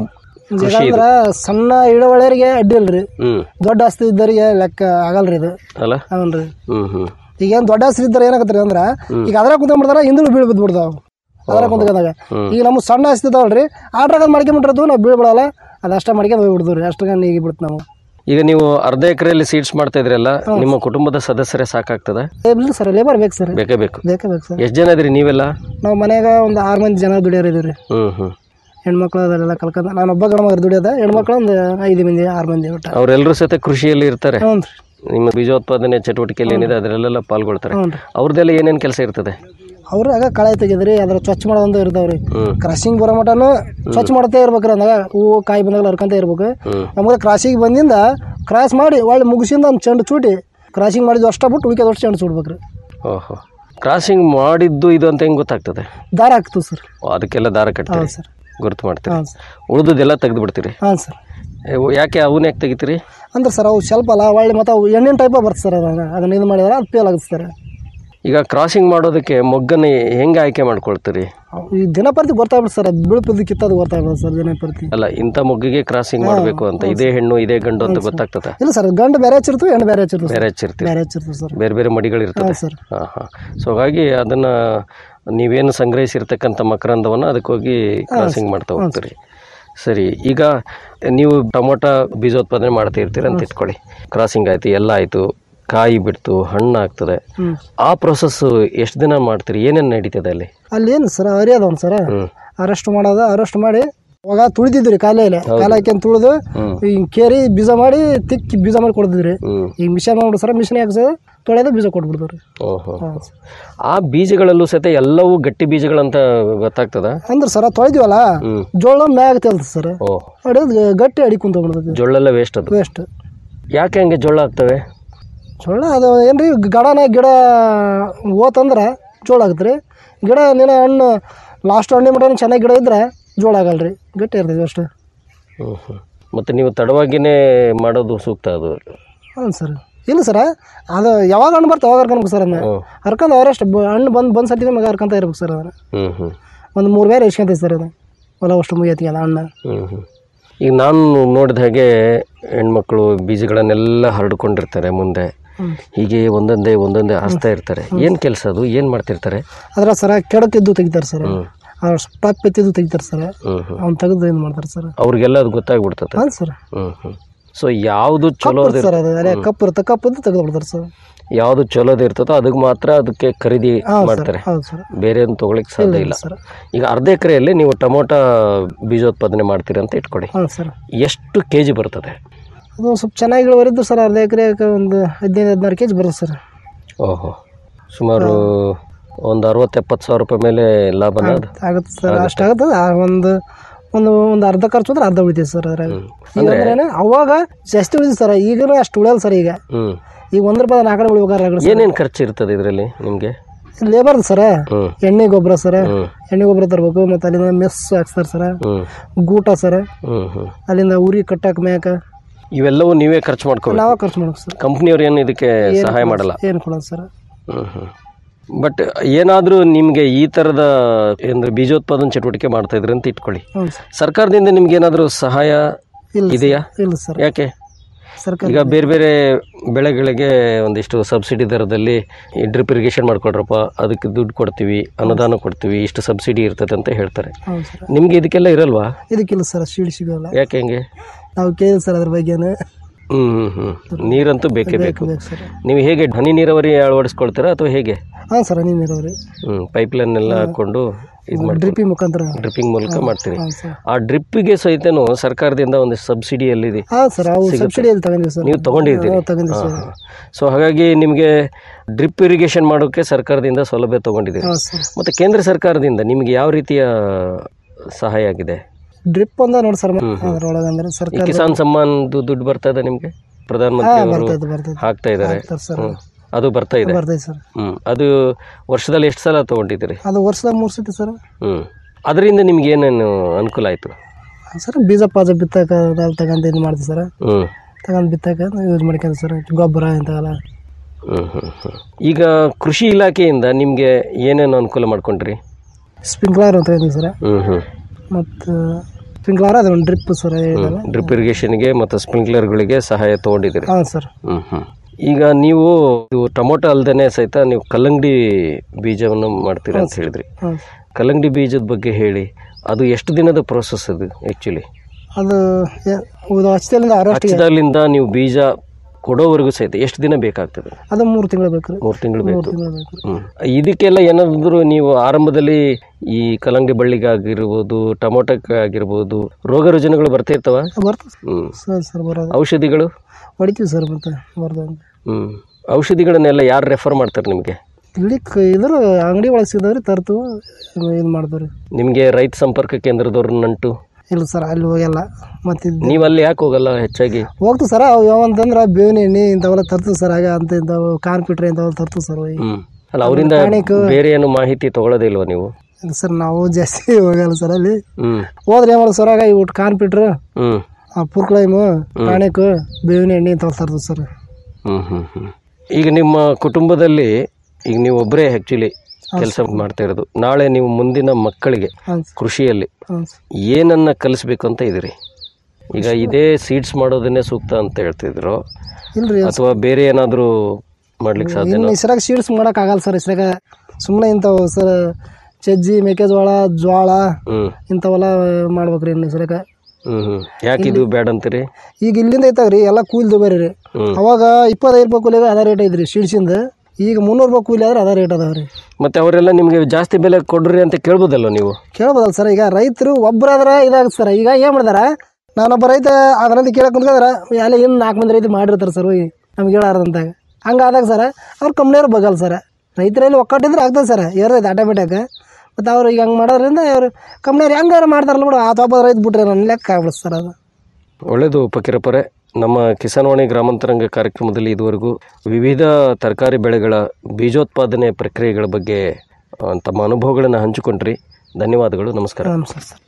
ಕೃಷಿ ಇದು ಯಾಕಂದ್ರೆ ಸಣ್ಣ ಇಳುವಳಿಯರಿಗೆ ಅಡ್ಡಿ ಇಲ್ರಿ ಹ್ಞೂ ದೊಡ್ಡ ಆಸ್ತಿ ಇದ್ದರಿಗೆ ಲೆಕ್ಕ ಆಗಲ್ರಿ ಇದು ಅಲ್ಲ ಹ್ಞೂ ರೀ ಹ್ಞೂ ಹ್ಞೂ ಈಗ ಏನು ದೊಡ್ಡ ಆಸ್ತಿ ಇದ್ದಾರೆ ಏನಾಗತ್ತೆ ಅಂದ್ರೆ ಈಗ ಅದ್ರಾಗ ಕುಂತ್ಕೊಂಡ್ಬಿಡ್ತಾರ ಹಿಂದೂ ಬೀಳ್ ಬಿದ್ಬಿಡ್ತಾವ ಅದ್ರಾಗ ಕುಂತ್ಕೊಂಡಾಗ ಈಗ ನಮ್ಮ ಸಣ್ಣ ಆಸ್ತಿ ಇದಾವಲ್ರಿ ಆಟ್ರಾಗ ಮಾಡ್ಕೊಂಬಿಟ್ಟಿರ್ತೀವಿ ನಾವು ಬೀಳ್ಬಿಡಲ್ಲ ಅದು ಅಷ್ಟೇ ಮಾಡ್ಕೊಂಡು ಹೋಗ್ಬಿಡ್ತೀವಿ ರೀ ಅಷ್ಟು ಗಂಟೆ ಈಗ ಬಿಡ್ತು ನಾವು ಈಗ ನೀವು ಅರ್ಧ ಎಕರೆಯಲ್ಲಿ ಸೀಡ್ಸ್ ಮಾಡ್ತಾ ಇದ್ರಲ್ಲ ನಿಮ್ಮ ಕುಟುಂಬದ ಸದಸ್ಯರೇ ಸಾಕಾಗ್ತದ ಇಲ್ಲ ಸರ್ ಲೇಬರ್ ಬೇಕು ಸರ್ ಬೇಕೇ ಬೇಕು ಬೇಕೇ ಬೇಕು ಸರ್ ಎಷ್ಟು ಜನ ಇದ್ರಿ ನೀವೆಲ್ಲ ನಾವು ಮನ್ಯಾಗ ಒಂದು ಆರು ಮಂದಿ ಜನ ದುಡಿಯೋರು ಇದೀವಿ ರೀ ಹ್ಞೂ ಹ್ಞೂ ಹೆಣ್ಮಕ್ಳು ಅದೆಲ್ಲ ಕಲ್ಕೊಂಡ ನಾನು ಒಬ್ಬ ಗಂಡ ಮಗ ದುಡಿಯೋದ ಹೆಣ್ಮಕ್ಳು ಒಂದು ಐದು ಮಂದಿ ಆರು ಮಂದಿ ಒಟ್ಟ ಅವರೆಲ್ಲರೂ ಸಹಿತ ಕೃಷಿಯಲ್ಲಿ ಇರ್ತಾರೆ ಹ್ಞೂ ರೀ ನಿಮ್ಮ ಬೀಜೋತ್ಪಾದನೆ ಚಟುವಟಿಕೆಯಲ್ಲಿ ಏನಿದೆ ಅದರಲ್ಲೆಲ್ಲ ಪಾಲ್ಗೊಳ್ತಾರೆ ಹ್ಞೂ ರೀ ಅವ್ರದ್ದೆಲ್ಲ ಏನೇನು ಕೆಲಸ ಇರ್ತದೆ ಅವ್ರು ಆಗ ಕಳೆ ತೆಗೆದ್ರಿ ಅದ್ರ ಸ್ವಚ್ಛ ಮಾಡೋದು ಇರ್ತಾವ್ರಿ ಹ್ಞೂ ಕ್ರಾಸಿಂಗ್ ಬರೋ ಮಟನು ಸ್ವಚ್ಛ ಮಾಡ್ತಾ ಇರ್ಬೇಕ್ರಿ ಅಂದಾಗ ಹೂವು ಕಾಯಿ ಬಂದಾಗ ಹರ್ಕೊಂತ ಇರ್ಬೇಕು ಹ್ಞೂ ನಮಗೆ ಕ್ರಾಸಿಗೆ ಬಂದಿಂದ ಕ್ರಾಸ್ ಮಾಡಿ ಒಳ್ಳೆ ಮುಗಿಸಿಂದ ಒಂದು ಚೆಂಡು ಚೂಟಿ ಕ್ರಾಸಿಂಗ್ ಮಾಡಿದ್ದು ಅಷ್ಟ ಬಿಟ್ಟು ಉಳಿಕೆ ಅಷ್ಟು ಚೆಂಡು ಚೂಡ್ಬೇಕ್ರಿ ಓಹೋ ಕ್ರಾಸಿಂಗ್ ಮಾಡಿದ್ದು ಇದು ಅಂತ ಹೆಂಗೆ ಗೊತ್ತಾಗ್ತದೆ ದಾರ ಹಾಕ್ತೀವಿ ಸರ್ ಓ, ಅದಕ್ಕೆಲ್ಲ ದಾರ ಕಟ್ತೀರಿ ಹೌದು ಸರ್ ಗುರುತು ಮಾಡ್ತೀರಿ ಹಾಂ ಸರ್ ಉಳಿದದ್ದೆಲ್ಲ ತೆಗೆದು ಬಿಡ್ತೀರಿ ಹಾಂ ಸರ್ ಏ, ಓ, ಯಾಕೆ ಅವನ್ನ ಯಾಕೆ ತೆಗಿತೀರಿ ಅಂದ್ರೆ ಸರ್ ಅವು ಸ್ವಲ್ಪ ಅಲ್ಲ ಒಳ್ಳೆ ಮತ್ತು ಅವು ಎಣ್ಣಿನ ಟೈಪ ಬರ್ತದೆ ಸರ್ ಅದಾಗ ಅದನ್ನ ಇದು ಮಾಡಿದ್ರೆ ಅದು ಫೇಲ್ ಆಗುತ್ತೆ ಸರ್ ಈಗ ಕ್ರಾಸಿಂಗ್ ಮಾಡೋದಕ್ಕೆ ಮೊಗ್ಗನ್ನ ಹೆಂಗೆ ಆಯ್ಕೆ ಮಾಡ್ಕೊಳ್ತೀರಿ ಅವು ಈ ದಿನಪರ್ತಿ ಗೊತ್ತಾಗ್ಬಿಡುತ್ತೆ ಸರ್ ಅದು ಬೀಳ್ಪದ್ದು ಕಿತ್ತದು ಗೊತ್ತಾಗ್ಬಿಡುತ್ತೆ ಸರ್ ದಿನಪರ್ತಿ ಅಲ್ಲ ಇಂಥ ಮೊಗ್ಗಿಗೆ ಕ್ರಾಸಿಂಗ್ ಮಾಡಬೇಕು ಅಂತ ಇದೇ ಹೆಣ್ಣು ಇದೇ ಗಂಡು ಅಂತ ಗೊತ್ತಾಗ್ತದೆ ಇಲ್ಲ ಸರ್ ಗಂಡು ಬೇರೆ ಹಚ್ಚಿರ್ತೀವಿ ಹೆಣ್ಣು ಬೇರೆ ಹಚ್ಚಿರ್ತೀವಿ ಬೇರೆ ಸರ್ ಹಚ್ಚಿರ್ತೀವಿ ಬೇರೆ ಹಚ್ಚಿರ್ತೀವಿ ಸರ್ ಬೇರೆ ಬೇರೆ ಮಡಿಗಳು ಇರ್ತದೆ ಹಾಂ ಸರ್ ಹಾಂ ಹಾಂ ಸೊ ಹಾಗಾಗಿ ಅದನ್ನು ನೀವೇನು ಸಂಗ್ರಹಿಸಿರ್ತಕ್ಕಂಥ ಮಕರಂದವನ್ನು ಅದಕ್ಕೆ ಹೋಗಿ ಕ್ರಾಸಿಂಗ್ ಮಾಡ್ತಾ ಹೋಗ್ತೀರಿ ಸರಿ ಈಗ ನೀವು ಟೊಮೊಟೊ ಬೀಜೋತ್ಪಾದನೆ ಮಾಡ್ತಾ ಇರ್ತೀರಿ ಅಂತ ಇಟ್ಕೊಳ್ಳಿ ಕ್ರಾಸಿಂಗ್ ಆಯಿತು ಎಲ್ಲ ಆಯಿತು ಕಾಯಿ ಬಿಡ್ತು ಹಣ್ಣು ಆಗ್ತದೆ ಹ್ಞೂ ಆ ಪ್ರೊಸೆಸ್ ಎಷ್ಟು ದಿನ ಮಾಡ್ತೀರಿ ಏನೇನು ನಡೀತದೆ ಅಲ್ಲಿ ಅಲ್ಲಿ ಏನು ಸರ್ ಅರಿಯೋದವನು ಸರ್ ಹ್ಞೂ ಅರೆಸ್ಟ್ ಮಾಡೋದು ಅರೆಸ್ಟ್ ಮಾಡಿ ಅವಾಗ ತುಳಿದಿದ್ರಿ ಕಾಲೆಯಲ್ಲಿ ಕಾಲ ಹಾಕ್ಯಂತ ತುಳಿದು ಹ್ಮ್. ಹಿಂಗೆ ಕೇರಿ ಬೀಜ ಮಾಡಿ ತಿಕ್ಕಿ ಬೀಜ ಮಾಡಿ ಕೊಡ್ತಿದ್ರಿ ಹ್ಞೂ ಈಗ ಮಿಷನ್ ಮಾಡ್ಬಿಡು ಸರ್ ಮಿಷನ್ ಹಾಕ್ಸೋದು ತೊಳೆದು ಬೀಜ ಕೊಟ್ಬಿಡ್ತೀವಿ ಓಹೋ ಆ ಬೀಜಗಳಲ್ಲೂ ಸಹಿತ ಎಲ್ಲವೂ ಗಟ್ಟಿ ಬೀಜಗಳಂತ ಗೊತ್ತಾಗ್ತದ ಅಂದ್ರೆ ಸರ್ ತೊಳೆದಿವಲ್ಲ ಹ್ಞೂ ಜೋಳ ಮ್ಯಾಗ ತೇಲ್ತದೆ ಸರ್ ಓ ಹೊಡೆದು ಗಟ್ಟಿ ಅಡಿ ಕುಂತ್ಬಿಡ್ತದೆ ಜೊಳ್ಳೆಲ್ಲ ವೇಸ್ಟ್ ಅದು ವೇಸ್ಟ್ ಯಾಕೆ ಹಂಗೆ ಜೋಳ ಆಗ್ತವೆ ಜೋಳ ಅದು ಏನ್ರಿ ಗಡನ ಗಿಡ ಓತಂದ್ರೆ ಜೋಳ ಆಗುತ್ತೆ ರೀ ಗಿಡ ನೀನು ಹಣ್ಣು ಲಾಸ್ಟ್ ಹಣ್ಣಿ ಮಟನ್ ಚೆನ್ನಾಗಿ ಗಿಡ ಇದ್ರೆ ಜೋಳ ಆಗಲ್ಲ ರೀ ಗಟ್ಟಿ ಇರ್ತದೆ ಅಷ್ಟು ಹ್ಞೂ ಹ್ಞೂ ಮತ್ತು ನೀವು ತಡವಾಗಿಯೇ ಮಾಡೋದು ಸೂಕ್ತ ಅದು ಹ್ಞೂ ಸರ್ ಇಲ್ಲ ಸರ ಅದು ಯಾವಾಗ ಹಣ್ಣು ಬರ್ತಾವೆ ಅವಾಗ ಹರ್ಕೊಬೇಕು ಸರ್ ಅದನ್ನ ಹ್ಞೂ ಹರ್ಕೊಂಡು ಅವರಷ್ಟು ಬ- ಹಣ್ಣು ಬಂದು ಬಂದು ಸತಿ ಮಗ ಹರ್ಕೊಂತ ಇರ್ಬೇಕು ಸರ್ ಅದನ್ನು ಹ್ಞೂ ಹ್ಞೂ ಒಂದು ಮೂರು ಬೇರೆ ಇಸ್ಕೊಂತೈತೆ ಸರ್ ಅದು ಹೊಲ ಅಷ್ಟು ಮುಗಿಯತ್ತಿಗೆ ಅದು ಹಣ್ಣು ಹ್ಞೂ ಹ್ಞೂ ಈಗ ನಾನು ನೋಡಿದ ಹಾಗೆ ಹೆಣ್ಮಕ್ಳು ಬೀಜಗಳನ್ನೆಲ್ಲ ಹರಡ್ಕೊಂಡಿರ್ತಾರೆ ಮುಂದೆ ಹ್ಮ್. ಹೀಗೆ ಒಂದೊಂದೇ ಒಂದೊಂದೇ ಹಾಸ್ತಾ ಇರ್ತಾರೆ ಏನು ಕೆಲಸ ಅದು ಏನು ಮಾಡ್ತಿರ್ತಾರೆ ಅದ್ರ ಸರ ಕೆಡಕಿದ್ದು ತೆಗಿತಾರೆ ಸರ್ ಹ್ಞೂ ಅವ್ರು ಟಾಪ್ ಎತ್ತಿದ್ದು ತೆಗಿತಾರೆ ಸರ್ ಹ್ಮ್ ಹ್ಮ್ ಅವ್ನು ತೆಗೆದು ಏನು ಮಾಡ್ತಾರೆ ಸರ್ ಅವ್ರಿಗೆಲ್ಲ ಅದು ಗೊತ್ತಾಗ್ಬಿಡ್ತದೆ ಹಾಂ ಸರ್ ಹ್ಮ್ ಹ್ಮ್ ಸೊ ಯಾವುದು ಚಲೋ ಕಪ್ಪು ಸರ್ ಅದು ಅದೇ ಕಪ್ಪು ಇರುತ್ತೆ ಕಪ್ಪು ಅಂತ ತೆಗೆದು ಬಿಡ್ತಾರೆ ಸರ್ ಯಾವುದು ಚಲೋದು ಇರ್ತದೋ ಅದಕ್ಕೆ ಮಾತ್ರ ಅದಕ್ಕೆ ಖರೀದಿ ಹಾಂ ಸರ್ ಮಾಡ್ತಾರೆ ಹೌದು ಸರ್ ಬೇರೆ ಏನು ತಗೊಳಿಕ್ ಸಾಧ್ಯ ಇಲ್ಲ ಸರ್ ಈಗ ಅರ್ಧ ಎಕರೆಯಲ್ಲಿ ನೀವು ಟೊಮೊಟೊ ಬೀಜೋತ್ಪಾದನೆ ಮಾಡ್ತೀರಿ ಅಂತ ಇಟ್ಕೊಳ್ಳಿ ಹಾಂ ಸರ್ ಎಷ್ಟು ಕೆ ಜಿ ಬರ್ತದೆ ಅದು ಒಂದ್ ಸ್ವಲ್ಪ ಚೆನ್ನಾಗಿ ಇಳುವರಿದ್ದು ಸರ್ ಅರ್ಧ ಎಕರೆ ಒಂದು ಹದಿನೈದು ಹದಿನಾರು ಕೆ ಜಿ ಬರುತ್ತೆ ಸರ್ ಓಹೋ ಸುಮಾರು ಒಂದು ಅರವತ್ತು ಎಪ್ಪತ್ತು ಸಾವಿರ ರೂಪಾಯಿ ಮೇಲೆ ಲಾಭನ ಅದು ಆಗುತ್ತೆ ಸರ್ ಅಷ್ಟಾಗುತ್ತೆ ಆ ಒಂದು ಒಂದು ಒಂದು ಅರ್ಧ ಖರ್ಚು ಅಂದ್ರೆ ಅರ್ಧ ಉಳಿತೈತೆ ಸರ್ ಅದ್ರಾಗ ಈಗ ಅಂದ್ರೆ ಅವಾಗ ಜಾಸ್ತಿ ಉಳಿತು ಸರ್ ಈಗಲೂ ಅಷ್ಟು ಉಳಿಯಲ್ಲ ಸರ್ ಈಗ ಹ್ಮ್ ಈಗ ಒಂದ್ ರೂಪಾಯಿ ನಾಲ್ಕು ಕಡೆ ಉಳಿಬೇಕಾದ್ರೆ ಏನೇನು ಖರ್ಚು ಇರ್ತದೆ ಇದರಲ್ಲಿ ನಿಮಗೆ ಲೇಬರ್ ಸರ ಹ್ಮ್ ಎಣ್ಣೆ ಗೊಬ್ಬರ ಸರ ಹ್ಮ್ ಎಣ್ಣೆ ಗೊಬ್ಬರ ತರಬೇಕು ಮತ್ತು ಅಲ್ಲಿಂದ ಮೆಸ್ ಹಾಕ್ಸ್ತಾರೆ ಸರ ಹ್ಮ್ ಗೂಟ ಸರ ಹ್ಮ್ ಹ್ಮ್ ಅಲ್ಲಿಂದ ಉರಿ ಕಟ್ಟಾಕ ಮ್ಯಾಕ ಇವೆಲ್ಲವೂ ನೀವೇ ಖರ್ಚು ಮಾಡ್ಕೋಬೇಕು ನಾವೇ ಖರ್ಚು ಮಾಡ್ಬೇಕು ಸರ್ ಕಂಪ್ನಿಯವ್ರು ಏನು ಇದಕ್ಕೆ ಸಹಾಯ ಮಾಡಲ್ಲ ಏನು ಕೊಡೋದು ಸರ್ ಹ್ಮ್ ಹ್ಮ್ ಬಟ್ ಏನಾದರೂ ನಿಮಗೆ ಈ ಥರದ ಅಂದ್ರೆ ಬೀಜೋತ್ಪಾದನೆ ಚಟುವಟಿಕೆ ಮಾಡ್ತಾ ಇದ್ರಿ ಅಂತ ಇಟ್ಕೊಳ್ಳಿ ಹ್ಞೂ ಸರ್ ಸರ್ಕಾರದಿಂದ ನಿಮ್ಗೆ ಏನಾದರೂ ಸಹಾಯ ಇಲ್ಲ ಸರ್. ಇದೆಯಾ ಇಲ್ಲ ಸರ್ ಯಾಕೆ ಸರ್ಕಾರ ಈಗ ಬೇರೆ ಬೇರೆ ಬೆಳೆಗಳಿಗೆ ಒಂದಿಷ್ಟು ಸಬ್ಸಿಡಿ ದರದಲ್ಲಿ ಡ್ರಿಪ್ ಇರಿಗೇಷನ್ ಮಾಡ್ಕೊಡ್ರಪ್ಪ ಅದಕ್ಕೆ ದುಡ್ಡು ಕೊಡ್ತೀವಿ ಅನುದಾನ ಕೊಡ್ತೀವಿ ಇಷ್ಟು ಸಬ್ಸಿಡಿ ಇರ್ತದೆ ಅಂತ ಹೇಳ್ತಾರೆ ಹೌದು ಸರ್ ನಿಮ್ಗೆ ಇದಕ್ಕೆಲ್ಲ ಇರಲ್ವಾ ಇದಕ್ಕಿಲ್ಲ ಸರ್ ಶೀಡ್ ಸಿಗೋಲ್ಲ ಯಾಕೆ ಹೆಂಗೆ ನಾವು ಕೇಳಿಲ್ಲ ಸರ್ ಅದ್ರ ಬಗ್ಗೆನೇ ಹ್ಮ್ ಹ್ಮ್ ಹ್ಮ್ ನೀರಂತೂ ಬೇಕೇ ಬೇಕು ಬೇಕು ಸರ್ ನೀವು ಹೇಗೆ ಹನಿ ನೀರಾವರಿ ಅಳವಡಿಸ್ಕೊಳ್ತೀರಾ ಅಥವಾ ಹೇಗೆ ಹಾಂ ಸರ್ ನೀವು ಇರೋರಿ ಹ್ಮ್ ಪೈಪ್ಲೈನ್ ಎಲ್ಲ ಹಾಕೊಂಡು ಇದು ಮಾಡಿ ಡ್ರಿಪ್ಪಿ ಮುಖಾಂತರ ಡ್ರಿಪ್ಪಿಂಗ್ ಮೂಲಕ ಮಾಡ್ತೀರಿ ಹಾಂ ಸರ್ ಆ ಡ್ರಿಪ್ಪಿಗೆ ಸಹಿತನು ಸರ್ಕಾರದಿಂದ ಒಂದು ಸಬ್ಸಿಡಿ ಎಲ್ಲಿದೆ ಹಾಂ ಸರ್ ಅವು ಸಬ್ಸಿಡಿಯಲ್ಲಿ ತಗೊಂಡಿವಿ ಸರ್ ನೀವು ತಗೊಂಡಿದ್ದೀರಿ ನಾವು ತಗೊಂಡಿವಿ ಸರ್ ಸೊ ಹಾಗಾಗಿ ನಿಮಗೆ ಡ್ರಿಪ್ ಇರಿಗೇಷನ್ ಮಾಡೋಕ್ಕೆ ಸರ್ಕಾರದಿಂದ ಸೌಲಭ್ಯ ತಗೊಂಡಿದ್ದೀರಿ ಹಾಂ ಸರ್ ಮತ್ತು ಕೇಂದ್ರ ಸರ್ಕಾರದಿಂದ ನಿಮಗೆ ಯಾವ ರೀತಿಯ ಸಹಾಯ ಆಗಿದೆ ಡ್ರಿಪ್ ಒಂದ ನೋಡಿ ಸರ್ ಅದ್ರೊಳಗೆ ಅಂದ್ರೆ ಈ ಸರ್ಕಾರ ಕಿಸಾನ್ ಸಮ್ಮಾನ್ದು ದುಡ್ಡು ಬರ್ತಾ ಇದೆ ನಿಮಗೆ ಪ್ರಧಾನಮಂತ್ರಿ ಅವರು ಬರ್ತೈತೆ ಬರ್ತೈತೆ ಹಾಕ್ತಾ ಇದ್ದಾರೆ ಹಾಕ್ತಾರೆ ಸರ್ ಹ್ಮ್. ಅದು ಬರ್ತಾ ಇದೆ ಬರ್ತೈತೆ ಸರ್ ಹ್ಮ್ ಅದು ವರ್ಷದಲ್ಲಿ ಎಷ್ಟು ಸಲ ತಗೊಂಡಿದ್ದೀರಿ ಅದು ವರ್ಷದಾಗ ಮೂರು ಸತಿ ಸರ್ ಹ್ಮ್ ಅದರಿಂದ ನಿಮ್ಗೆ ಏನೇನು ಅನುಕೂಲ ಆಯಿತು ಸರ್ ಬೀಜ ಪಾಜ ಬಿತ್ತಾಕ ನಾವು ತಗೊಂಡು ಇದು ಮಾಡ್ತೀವಿ ಸರ್ ಹ್ಮ್ ತಗೊಂಡು ಬಿತ್ತಾಕ ಯೂಸ್ ಮಾಡ್ಕೊಂಡ್ ಸರ್ ಗೊಬ್ಬರ ಇಂಥವೆಲ್ಲ ಹ್ಮ್ ಹ್ಮ್ ಹ್ಮ್ ಈಗ ಕೃಷಿ ಇಲಾಖೆಯಿಂದ ನಿಮಗೆ ಏನೇನು ಅನುಕೂಲ ಮಾಡ್ಕೊಂಡ್ರಿ ಸ್ಪ್ರಿಂಕ್ಲರ್ ಅಂತ ಹೇಳಿದ್ವಿ ಸರ್ ಹ್ಮ್ ಹ್ಮ್ ಮತ್ತು ಸ್ಪ್ರಿಂಕ್ಲರ್ ಅದು ಒಂದು ಡ್ರಿಪ್ ಸರ್ ಡ್ರಿಪ್ ಇರಿಗೇಷನ್ಗೆ ಮತ್ತು ಸ್ಪ್ರಿಂಕ್ಲರ್ಗಳಿಗೆ ಸಹಾಯ ತಗೊಂಡಿದ್ದೀರಿ ಹಾಂ ಸರ್ ಹ್ಮ್ ಹ್ಮ್ ಈಗ ನೀವು ಇದು ಟೊಮೊಟೊ ಅಲ್ದೇನೆ ಸಹಿತ ನೀವು ಕಲ್ಲಂಗಡಿ ಬೀಜವನ್ನು ಮಾಡ್ತೀರಾ ಅಂತ ಹೇಳಿದ್ರಿ ಹಾಂ ಕಲ್ಲಂಗಡಿ ಬೀಜದ ಬಗ್ಗೆ ಹೇಳಿ ಅದು ಎಷ್ಟು ದಿನದ ಪ್ರೋಸೆಸ್ ಅದು ಆ್ಯಕ್ಚುಲಿ ಅದು ಏ- ಇದು ಹಚ್ಚಿದಲ್ಲಿಂದ ಆರಷ್ಟಿಗೆ ಹಚ್ಚಿದಾಗಲಿಂದ ನೀವು ಬೀಜ ಕೊಡೋವರೆಗೂ ಸಹಿತ ಎಷ್ಟು ದಿನ ಬೇಕಾಗ್ತದೆ ಅದು ಮೂರು ತಿಂಗಳು ಬೇಕು ರೀ ಮೂರು ತಿಂಗಳು ಬೇಕು ಮೂರು ತಿಂಗಳು ಬೇಕು ಹ್ಮ್ ಇದಕ್ಕೆಲ್ಲ ಏನಾದ್ರು ನೀವು ಆರಂಭದಲ್ಲಿ ಈ ಕಲ್ಲಂಗಡಿ ಬಳ್ಳಿಗಾಗಿರ್ಬೋದು ಟೊಮೊಟೊಕ್ಕೆ ಆಗಿರ್ಬೋದು ರೋಗ ರುಜಿನಗಳು ಬರ್ತಾ ಇರ್ತಾವ ಬರ್ತದೆ ಹ್ಮ್ ಸರ್ ಸರ್ ಬರೋದು ಔಷಧಿಗಳು ಹೊಡಿತೀವಿ ಸರ್ ಮತ್ತೆ ಬರ್ದು ಹ್ಮ್ ಔಷಧಿಗಳನ್ನೆಲ್ಲ ಯಾರು ರೆಫರ್ ಮಾಡ್ತಾರೆ ನಿಮಗೆ ಇಲ್ಲಿ ಕ- ಇದ್ರ ಅಂಗಡಿ ಒಳಗೆ ಸಿಗ್ತಾವ್ರಿ ತರ್ತು ಇದು ಮಾಡ್ದವ್ರಿ ನಿಮಗೆ ರೈತ ಸಂಪರ್ಕ ಕೇಂದ್ರದವ್ರ ನಂಟು ಇಲ್ಲ ಸರ್ ಅಲ್ಲಿ ಹೋಗಲ್ಲ ಮತ್ತೆ ಇದು- ನೀವು ಅಲ್ಲಿ ಯಾಕೆ ಹೋಗಲ್ಲ ಹೆಚ್ಚಾಗಿ ಹೋಗ್ತು ಸರ್ ಅವು ಯಾವಂತಂದ್ರೆ ಬೇವಿನ ಎಣ್ಣೆ ಇಂಥವೆಲ್ಲ ತರ್ತೀವಿ ಸರ್ ಆಗ ಅಂತ ಇಂಥವು ಕಾನ್ಪಿಟ್ರಿ ಇಂಥವೆಲ್ಲ ತರ್ತೀವಿ ಸರ್ ಹೋಗಿ ಹ್ಮ್ ಅಲ್ಲ ಅವರಿಂದ ಬೇರೆ ಏನು ಮಾಹಿತಿ ತಗೊಳ್ಳೋದೇ ಇಲ್ವಾ ನೀವು ಇಲ್ಲ ಸರ್ ನಾವು ಜಾಸ್ತಿ ಹೋಗಲ್ಲ ಸರ್ ಅಲ್ಲಿ ಹ್ಮ್ ಹೋದ್ರೆ ಏನು ಮಾಡೋದು ಸರ್ ಆಗ ಇವು ಕಾನ್ಪಿಟ್ರು ಹ್ಮ್ ಪುರ್ಕ್ಲೈಮು ಟಾಣಿಕ್ ಬೇವಿನ ಎಣ್ಣೆ ಇಂಥವು ತರ್ತೀವಿ ಸರ್ ಹ್ಮ್ ಹ್ಮ್ ಹ್ಮ್ ಈಗ ನಿಮ್ಮ ಕುಟುಂಬದಲ್ಲಿ ಈಗ ನೀವು ಒಬ್ಬರೇ ಆ್ಯಕ್ಚುಲಿ ಕೆಲಸ ಮಾಡ್ತಾ ಇರೋದು ನಾಳೆ ನೀವು ಮುಂದಿನ ಮಕ್ಕಳಿಗೆ ಹಾಂ ಕೃಷಿಯಲ್ಲಿ ಹಾಂ ಏನನ್ನ ಕಲಿಸ್ಬೇಕು ಅಂತ ಇದ್ದೀರಿ ಈಗ ಇದೇ ಸೀಡ್ಸ್ ಮಾಡೋದನ್ನೇ ಸೂಕ್ತ ಅಂತ ಹೇಳ್ತಿದ್ರು ಇಲ್ರಿ ಅಥವಾ ಬೇರೆ ಏನಾದರೂ ಮಾಡ್ಲಿಕ್ಕೆ ಸಾಧ್ಯ ಇನ್ನು ಇಸ್ರಾಗ ಸೀಡ್ಸ್ ಮಾಡೋಕ್ಕಾಗಲ್ಲ ಸರ್ ಇಸ್ರಾಗ ಸುಮ್ಮನೆ ಇಂಥವು ಸರ್ ಚಜ್ಜಿ ಮೆಕ್ಕೆಜೋಳ ಜೋಳ ಹ್ಮ್ ಇಂಥವೆಲ್ಲ ಮಾಡ್ಬೇಕ್ರಿ ಇನ್ನು ಇಸ್ರಾಗ ಹ್ಮ್ ಹ್ಮ್ ಯಾಕೆ ಇದು ಬೇಡ ಅಂತೀರಿ ಈಗ ಇಲ್ಲಿಂದ ಐತಾವ್ರಿ ಎಲ್ಲ ಕೂಲಿ ದುಬಾರಿ ರೀ ಹ್ಮ್. ಅವಾಗ ಇಪ್ಪತ್ತೈದು ರೂಪಾಯಿ ಕೂಲಿಗೆ ಅದ ರೇಟ್ ಐತ್ರಿ ಸೀಡ್ಸಿಂದ ಈಗ ಮುನ್ನೂರು ರೂಪಾಯಿ ಕೂಲಿ ಆದ್ರೆ ಅದ ರೇಟ್ ಅದಾವ್ರಿ ಮತ್ತೆ ಅವರೆಲ್ಲ ನಿಮಗೆ ಜಾಸ್ತಿ ಬೆಲೆ ಕೊಡ್ರಿ ಅಂತ ಕೇಳ್ಬೋದಲ್ಲ ನೀವು ಕೇಳ್ಬೋದಲ್ಲ ಸರ್ ಈಗ ರೈತರು ಒಬ್ಬರಾದ್ರೆ ಇದಾಗುತ್ತೆ ಸರ್ ಈಗ ಏನು ಮಾಡಿದಾರ ನಾನೊಬ್ಬ ರೈತ ಅದರಂತ ಕೇಳಕ್ ಕುಂತ್ಕೊಂಡ್ರೆ ಎಲ್ಲ ಇನ್ನು ನಾಲ್ಕು ಮಂದಿ ರೈತ ಮಾಡಿರ್ತಾರೆ ಸರ್ ಹೋಗಿ ನಮ್ಗೆ ಹೇಳಾರ್ದಂತಾಗ ಹಂಗಾದಾಗ ಸರ್ ಅವ್ರು ಕಂಪ್ನಿಯವ್ರು ಬಗಲ್ ಸರ್ ರೈತರಲ್ಲಿ ಒಕ್ಕಟ್ಟಿದ್ರೆ ಆಗ್ತದೆ ಸರ್ ಏರ್ತೈತೆ ಆಟೋಮೆಟಿಕ್ ಮತ್ತು ಅವ್ರು ಈಗ ಹಂಗೆ ಮಾಡೋದ್ರಿಂದ ಅವ್ರು ಕಂಪ್ನಿಯವ್ರು ಹೆಂಗಾರ ಮಾಡ್ತಾರಲ್ಲ ಬಿಡು ಆ ಒಬ್ಬ ರೈತ ಬಿಟ್ರೆ ನನ್ನ ಲೆಕ್ಕ ಆಗ್ಬಿಡುತ್ತೆ ಸರ್ ಅದು ಒಳ್ಳೆಯದು ಫಕೀರಪ್ಪರೆ ನಮ್ಮ ಕಿಸಾನ್ವಾಣಿ ಗ್ರಾಮಾಂತರಂಗ ಕಾರ್ಯಕ್ರಮದಲ್ಲಿ ಇದುವರೆಗೂ ವಿವಿಧ ತರಕಾರಿ ಬೆಳೆಗಳ ಬೀಜೋತ್ಪಾದನೆ ಪ್ರಕ್ರಿಯೆಗಳ ಬಗ್ಗೆ ಆ, ತಮ್ಮ ಅನುಭವಗಳನ್ನು ಹಂಚಿಕೊಂಡ್ರಿ ಧನ್ಯವಾದಗಳು ನಮಸ್ಕಾರ ನಮಸ್ಕಾರ ಸರ್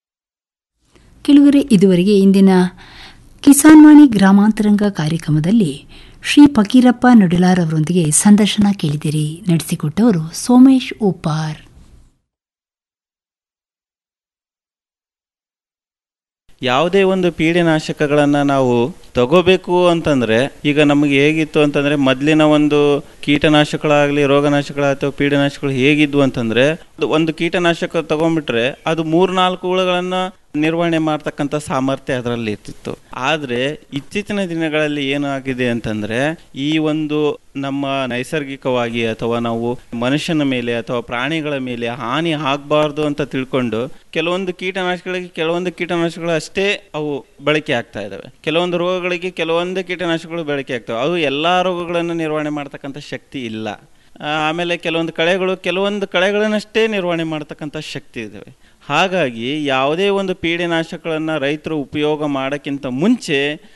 ಕೆಲವರೆ ಇದುವರೆಗೆ ಇಂದಿನ ಕಿಸಾನ್ವಾಣಿ ಗ್ರಾಮಾಂತರಂಗ ಕಾರ್ಯಕ್ರಮದಲ್ಲಿ ಶ್ರೀ ಫಕೀರಪ್ಪ ನಡುಲಾರ್ ಅವರೊಂದಿಗೆ ಸಂದರ್ಶನ ಕೇಳಿದಿರಿ ನಡೆಸಿಕೊಟ್ಟವರು ಸೋಮೇಶ್ ಉಪ್ಪಾರ್ ಯಾವುದೇ ಒಂದು ಪೀಡೆನಾಶಕಗಳನ್ನು ನಾವು ತಗೋಬೇಕು ಅಂತಂದರೆ ಈಗ ನಮಗೆ ಹೇಗಿತ್ತು ಅಂತಂದರೆ ಮೊದಲಿನ ಒಂದು ಕೀಟನಾಶಕಗಳಾಗಲಿ ರೋಗನಾಶಕಗಳು ಅಥವಾ ಪೀಡನಾಶಕಗಳು ಹೇಗಿದ್ವು ಅಂತಂದರೆ ಒಂದು ಕೀಟನಾಶಕ ತಗೊಂಡ್ಬಿಟ್ರೆ ಅದು ಮೂರ್ನಾಲ್ಕು ಹುಳುಗಳನ್ನು ನಿರ್ವಹಣೆ ಮಾಡ್ತಕ್ಕಂಥ ಸಾಮರ್ಥ್ಯ ಅದರಲ್ಲಿ ಇರ್ತಿತ್ತು ಆದರೆ ಇತ್ತೀಚಿನ ದಿನಗಳಲ್ಲಿ ಏನು ಆಗಿದೆ ಅಂತಂದರೆ ಈ ಒಂದು ನಮ್ಮ ನೈಸರ್ಗಿಕವಾಗಿ ಅಥವಾ ನಾವು ಮನುಷ್ಯನ ಮೇಲೆ ಅಥವಾ ಪ್ರಾಣಿಗಳ ಮೇಲೆ ಹಾನಿ ಆಗಬಾರ್ದು ಅಂತ ತಿಳ್ಕೊಂಡು ಕೆಲವೊಂದು ಕೀಟನಾಶಕಗಳಿಗೆ ಕೆಲವೊಂದು ಕೀಟನಾಶಕಗಳು ಅಷ್ಟೇ ಅವು ಬಳಕೆ ಆಗ್ತಾ ಇದ್ದಾವೆ ಕೆಲವೊಂದು ರೋಗಗಳಿಗೆ ಕೆಲವೊಂದು ಕೀಟನಾಶಕಗಳು ಬಳಕೆ ಆಗ್ತವೆ ಅವು ಎಲ್ಲ ರೋಗಗಳನ್ನು ನಿರ್ವಹಣೆ ಮಾಡ್ತಕ್ಕಂಥ ಶಕ್ತಿ ಇಲ್ಲ ಆ, ಆಮೇಲೆ ಕೆಲವೊಂದು ಕಳೆಗಳು ಕೆಲವೊಂದು ಕಳೆಗಳನ್ನಷ್ಟೇ ನಿರ್ವಹಣೆ ಮಾಡ್ತಕ್ಕಂಥ ಶಕ್ತಿ ಇದ್ದಾವೆ ಹಾಗಾಗಿ ಯಾವುದೇ ಒಂದು ಪೀಡೆನಾಶಕಗಳನ್ನು ರೈತರು ಉಪಯೋಗ ಮಾಡೋಕ್ಕಿಂತ ಮುಂಚೆ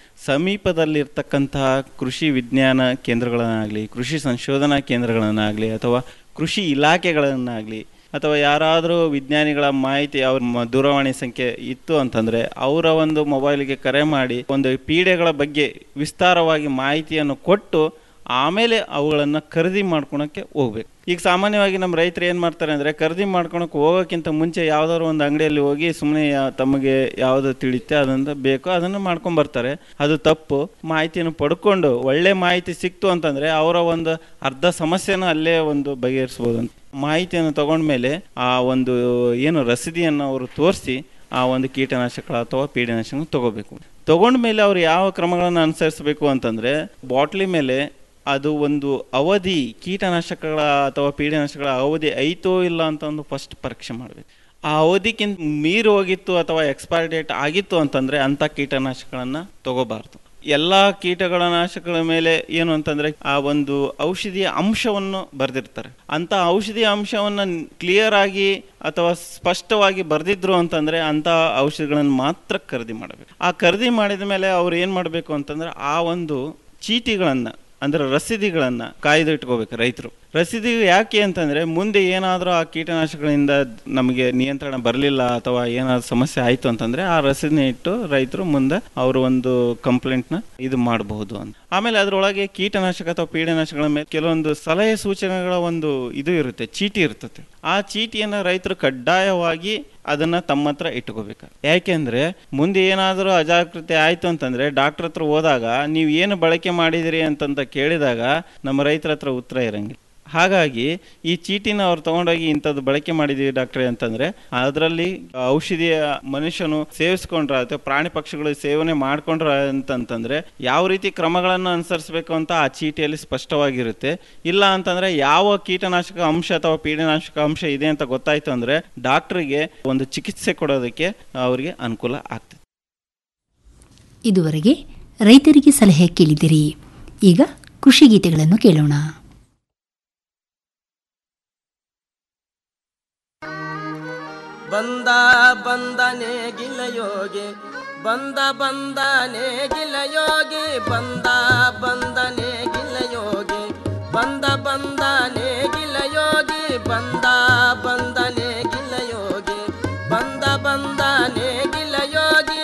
ಸಮೀಪದಲ್ಲಿರ್ತಕ್ಕಂತಹ ಕೃಷಿ ವಿಜ್ಞಾನ ಕೇಂದ್ರಗಳನ್ನಾಗಲಿ ಕೃಷಿ ಸಂಶೋಧನಾ ಕೇಂದ್ರಗಳನ್ನಾಗಲಿ ಅಥವಾ ಕೃಷಿ ಇಲಾಖೆಗಳನ್ನಾಗಲಿ ಅಥವಾ ಯಾರಾದರೂ ವಿಜ್ಞಾನಿಗಳ ಮಾಹಿತಿ ಅವ್ರ ಮ- ದೂರವಾಣಿ ಸಂಖ್ಯೆ ಇತ್ತು ಅಂತಂದರೆ ಅವರ ಒಂದು ಮೊಬೈಲಿಗೆ ಕರೆ ಮಾಡಿ ಒಂದು ಪೀಡೆಗಳ ಬಗ್ಗೆ ವಿಸ್ತಾರವಾಗಿ ಮಾಹಿತಿಯನ್ನು ಕೊಟ್ಟು ಆಮೇಲೆ ಅವುಗಳನ್ನು ಖರೀದಿ ಮಾಡ್ಕೊಳಕ್ಕೆ ಹೋಗ್ಬೇಕು ಈಗ ಸಾಮಾನ್ಯವಾಗಿ ನಮ್ಮ ರೈತರು ಏನು ಮಾಡ್ತಾರೆ ಅಂದರೆ ಖರೀದಿ ಮಾಡ್ಕೊಳಕ್ಕೆ ಹೋಗೋಕ್ಕಿಂತ ಮುಂಚೆ ಯಾವುದಾದ್ರು ಒಂದು ಅಂಗಡಿಯಲ್ಲಿ ಹೋಗಿ ಸುಮ್ಮನೆ ತಮಗೆ ಯಾವುದು ತಿಳಿಯುತ್ತೆ ಅದನ್ನು ಬೇಕೋ ಅದನ್ನು ಮಾಡ್ಕೊಂಬರ್ತಾರೆ ಅದು ತಪ್ಪು ಮಾಹಿತಿಯನ್ನು ಪಡ್ಕೊಂಡು ಒಳ್ಳೆ ಮಾಹಿತಿ ಸಿಕ್ತು ಅಂತಂದರೆ ಅವರ ಒಂದು ಅರ್ಧ ಸಮಸ್ಯೆನ ಅಲ್ಲೇ ಒಂದು ಬಗೆಹರಿಸ್ಬೋದು ಅಂತ ಮಾಹಿತಿಯನ್ನು ತಗೊಂಡ್ಮೇಲೆ ಆ ಒಂದು ಏನು ರಸೀದಿಯನ್ನು ಅವರು ತೋರಿಸಿ ಆ ಒಂದು ಕೀಟನಾಶಕಗಳ ಅಥವಾ ಪೀಡನಾಶಕ ತಗೋಬೇಕು ತಗೊಂಡ್ಮೇಲೆ ಅವ್ರು ಯಾವ ಕ್ರಮಗಳನ್ನು ಅನುಸರಿಸಬೇಕು ಅಂತಂದರೆ ಬಾಟ್ಲಿ ಮೇಲೆ ಅದು ಒಂದು ಅವಧಿ ಕೀಟನಾಶಕಗಳ ಅಥವಾ ಪೀಡನಾಶಕಗಳ ಅವಧಿ ಐತೋ ಇಲ್ಲ ಅಂತ ಒಂದು ಫಸ್ಟ್ ಪರೀಕ್ಷೆ ಮಾಡಬೇಕು ಆ ಅವಧಿಕ್ಕಿಂತ ಮೀರಿ ಹೋಗಿತ್ತು ಅಥವಾ ಎಕ್ಸ್ಪೈರಿ ಡೇಟ್ ಆಗಿತ್ತು ಅಂತಂದರೆ ಅಂಥ ಕೀಟನಾಶಕಗಳನ್ನು ತಗೋಬಾರ್ದು ಎಲ್ಲ ಕೀಟಗಳ ನಾಶಕಗಳ ಮೇಲೆ ಏನು ಅಂತಂದರೆ ಆ ಒಂದು ಔಷಧಿಯ ಅಂಶವನ್ನು ಬರೆದಿರ್ತಾರೆ ಅಂಥ ಔಷಧಿಯ ಅಂಶವನ್ನು ಕ್ಲಿಯರ್ ಆಗಿ ಅಥವಾ ಸ್ಪಷ್ಟವಾಗಿ ಬರೆದಿದ್ರು ಅಂತಂದರೆ ಅಂಥ ಔಷಧಿಗಳನ್ನು ಮಾತ್ರ ಖರೀದಿ ಮಾಡಬೇಕು ಆ ಖರೀದಿ ಮಾಡಿದ ಮೇಲೆ ಅವ್ರು ಏನು ಮಾಡಬೇಕು ಅಂತಂದರೆ ಆ ಒಂದು ಚೀಟಿಗಳನ್ನು ಅಂದ್ರೆ ರಸೀದಿಗಳನ್ನು ಕಾಯ್ದು ಇಟ್ಕೋಬೇಕು ರೈತರು ರಸೀದಿ ಯಾಕೆ ಅಂತಂದರೆ ಮುಂದೆ ಏನಾದರೂ ಆ ಕೀಟನಾಶಕಗಳಿಂದ ನಮಗೆ ನಿಯಂತ್ರಣ ಬರಲಿಲ್ಲ ಅಥವಾ ಏನಾದರೂ ಸಮಸ್ಯೆ ಆಯಿತು ಅಂತಂದರೆ ಆ ರಸೀದಿನ ಇಟ್ಟು ರೈತರು ಮುಂದೆ ಅವರು ಒಂದು ಕಂಪ್ಲೇಂಟ್ನ ಇದು ಮಾಡಬಹುದು ಅಂತ ಆಮೇಲೆ ಅದರೊಳಗೆ ಕೀಟನಾಶಕ ಅಥವಾ ಪೀಡನಾಶಕಗಳ ಮೇಲೆ ಕೆಲವೊಂದು ಸಲಹೆ ಸೂಚನೆಗಳ ಒಂದು ಇದು ಇರುತ್ತೆ ಚೀಟಿ ಇರ್ತದೆ ಆ ಚೀಟಿಯನ್ನು ರೈತರು ಕಡ್ಡಾಯವಾಗಿ ಅದನ್ನ ತಮ್ಮ ಹತ್ರ ಇಟ್ಕೋಬೇಕು ಯಾಕೆಂದ್ರೆ ಮುಂದೆ ಏನಾದರೂ ಅಜಾಗೃತೆ ಆಯ್ತು ಅಂತಂದ್ರೆ ಡಾಕ್ಟರ್ ಹತ್ರ ಹೋದಾಗ ನೀವು ಏನು ಬಳಕೆ ಮಾಡಿದಿರಿ ಅಂತಂತ ಕೇಳಿದಾಗ ನಮ್ಮ ರೈತರ ಹತ್ರ ಉತ್ತರ ಇರಂಗಿಲ್ಲ ಹಾಗಾಗಿ ಈ ಚೀಟಿನ ಅವ್ರು ತಗೊಂಡೋಗಿ ಇಂಥದ್ದು ಬಳಕೆ ಮಾಡಿದೀವಿ ಡಾಕ್ಟ್ರೆ ಅಂತಂದ್ರೆ ಅದರಲ್ಲಿ ಔಷಧಿಯ ಮನುಷ್ಯನು ಸೇವಿಸ್ಕೊಂಡ್ರ ಅಥವಾ ಪ್ರಾಣಿ ಪಕ್ಷಿಗಳು ಸೇವನೆ ಮಾಡ್ಕೊಂಡ್ರ ಅಂತಂತಂದ್ರೆ ಯಾವ ರೀತಿ ಕ್ರಮಗಳನ್ನು ಅನುಸರಿಸಬೇಕು ಅಂತ ಆ ಚೀಟಿಯಲ್ಲಿ ಸ್ಪಷ್ಟವಾಗಿರುತ್ತೆ ಇಲ್ಲ ಅಂತಂದ್ರೆ ಯಾವ ಕೀಟನಾಶಕ ಅಂಶ ಅಥವಾ ಪೀಡನಾಶಕ ಅಂಶ ಇದೆ ಅಂತ ಗೊತ್ತಾಯ್ತು ಅಂದ್ರೆ ಡಾಕ್ಟರ್ಗೆ ಒಂದು ಚಿಕಿತ್ಸೆ ಕೊಡೋದಕ್ಕೆ ಅವರಿಗೆ ಅನುಕೂಲ ಆಗ್ತದೆ ಇದುವರೆಗೆ ರೈತರಿಗೆ ಸಲಹೆ ಕೇಳಿದಿರಿ ಈಗ ಕೃಷಿ ಗೀತೆಗಳನ್ನು ಕೇಳೋಣ ಬಂದ ಬಂದನೆ ಗಿಲಯೋಗಿ ಬಂದ ಬಂದನೆ ಗಿಲಯೋಗಿ ಬಂದ ಬಂದನೆ ಗಿಲಯೋಗಿ ಬಂದ ಬಂದನೆ ಗಿಲಯೋಗಿ ಬಂದ ಬಂದನೆ ಗಿಲಯೋಗಿ ಬಂದ ಬಂದನೆ ಗಿಲಯೋಗಿ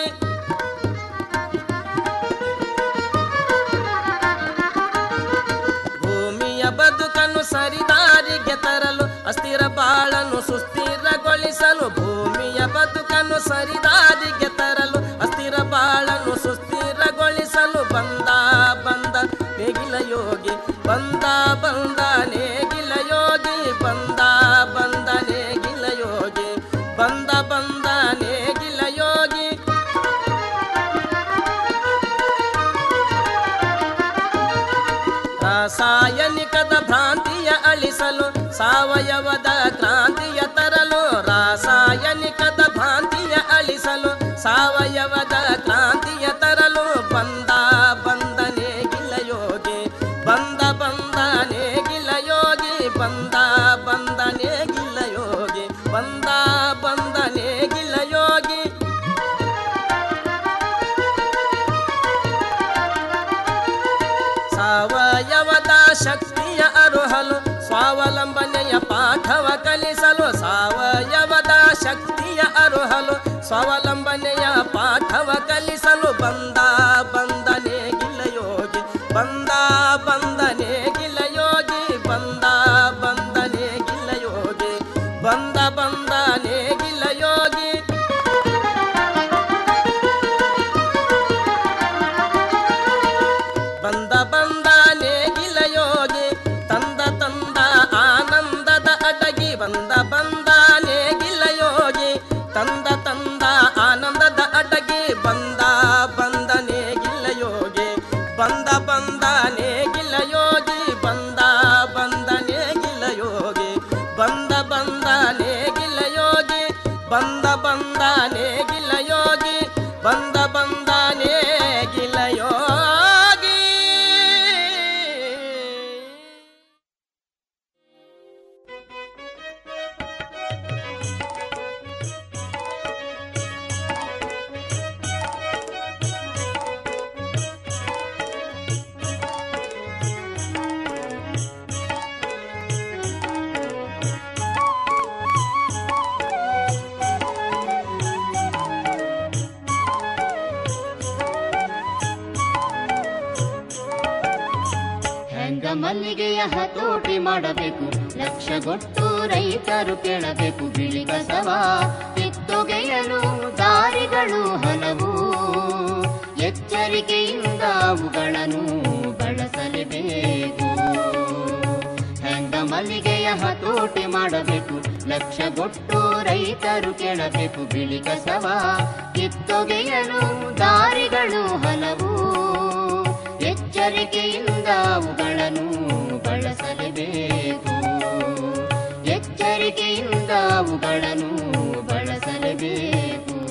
ಭೂಮಿಯ ಬದುಕನ್ನು ಸರಿದಾರಿಗೆ ತರಲು ಅಸ್ಥಿರ ಬಾಳನ್ನು ಸುಸ್ಥಿರಗೊಳಿಸಲು ಭೂಮಿಯ ಬದುಕನ್ನು ಸರಿದಾರಿಗೆ ತರಲು ಅಸ್ಥಿರ ಬಾಳನ್ನು ಸುಸ್ಥಿರಗೊಳಿಸಲು ಬಂದ ಬಂದ ನೇಗಿಲ ಯೋಗಿ ಬಂದ ಬಂದ ನೇಗಿಲ ಯೋಗಿ ಬಂದ ಬಂದ ನೇಗಿಲ ಯೋಗಿ ಬಂದ ಬಂದ ನೇಗಿಲ ಯೋಗಿ ರಾಸಾಯನಿಕದ ಭ್ರಾಂತಿಯ ಅಳಿಸಲು ಸಾವಯವದ ಕ್ರಾಂತಿಯ ತರಲು ರಾಸಾಯನಿಕದ ಭ್ರಾಂತಿಯ ಅಳಿಸಲು ಸಾವಯವದ ಕ್ರಾಂತಿಯ ತರಲು ಬಂದ ಬಂದನೆ ಗಿಲಯೋಗಿ ಬಂದ ಬಂದನೆ ಗಿಲಯೋಗಿ ಬಂದ ಬಂದನೆ ಗಿಲಯೋಗಿ ಬಂದ ಬಂದನೆ ಗಿಲಯೋಗಿ ಸಾವಯವದ ಶಕ್ತಿಯ ಅರುಹಲು ಸ್ವಾವಲಂಬನೆಯ ಪಾಠವ ಕಲಿಸಲು ಸಾವಯವದ ಶಕ್ತಿಯ ಅರುಹಲು ಸ್ವಾವಲಂಬನೆಯ ಪಾಠವ ಕಲಿಸಲು ಬಂದ ಬಂದನೆ ಗಿಲಯೋಗಿ ಬಂದ ಬಂದನೆ ಗಿಲಯೋಗಿ ಬಂದ ಬಂದನೆ ಗಿಲಯೋಗಿ ಬಂದ ಬಂದನೆ ಗಿಲಯೋಗಿ ಬಂದ ಬಂದ ನೇಗಿಲ ಯೋಗಿ ತಂದ ತಂದ ಆನಂದದ ಅಡಗಿ ಬಂದ ಬಂದ ನೇಗಿಲ ಯೋಗಿ ಬಂದ ಬಂದ ನೇಗಿಲ ಯೋಗಿ ಬಂದ ಬಂದ ನೇಗಿಲ ಯೋಗಿ ಬಂದ ಬಂದ ನೇಗಿಲ ಯೋಗಿ ಬಂದ ಬಂದ ನೇಗಿಲ ಯೋಗಿ ಬಂದ ಬಂದ ನೇಗಿಲ ಯೋಗಿ ಹೆಂಗ ಮಲ್ಲಿಗೆಯ ಹತೋಟಿ ಮಾಡಬೇಕು ಲಕ್ಷಗೊಟ್ಟು ರೈತರು ಕೇಳಬೇಕು ಬಿಳಿ ಕಸವ ಕಿತ್ತೊಗೆಯಲು ದಾರಿಗಳು ಹಲವು ಎಚ್ಚರಿಕೆಯಿಂದ ಅವುಗಳನ್ನು ಬಳಸಲೇಬೇಕು ಹೆಂಗ ಮಲ್ಲಿಗೆಯ ಹತೋಟಿ ಮಾಡಬೇಕು ಲಕ್ಷಗೊಟ್ಟು ರೈತರು ಕೇಳಬೇಕು ಬಿಳಿ ಕಸವ ಕಿತ್ತೊಗೆಯಲು ದಾರಿಗಳು ಹಲವು ಎಚ್ಚರಿಕೆಯಿಂದ ಅವುಗಳನ್ನು ಬಳಸಲೇಬೇಕು ಎಚ್ಚರಿಕೆಯಿಂದ ಅವುಗಳನ್ನು ಬಳಸಲೇಬೇಕು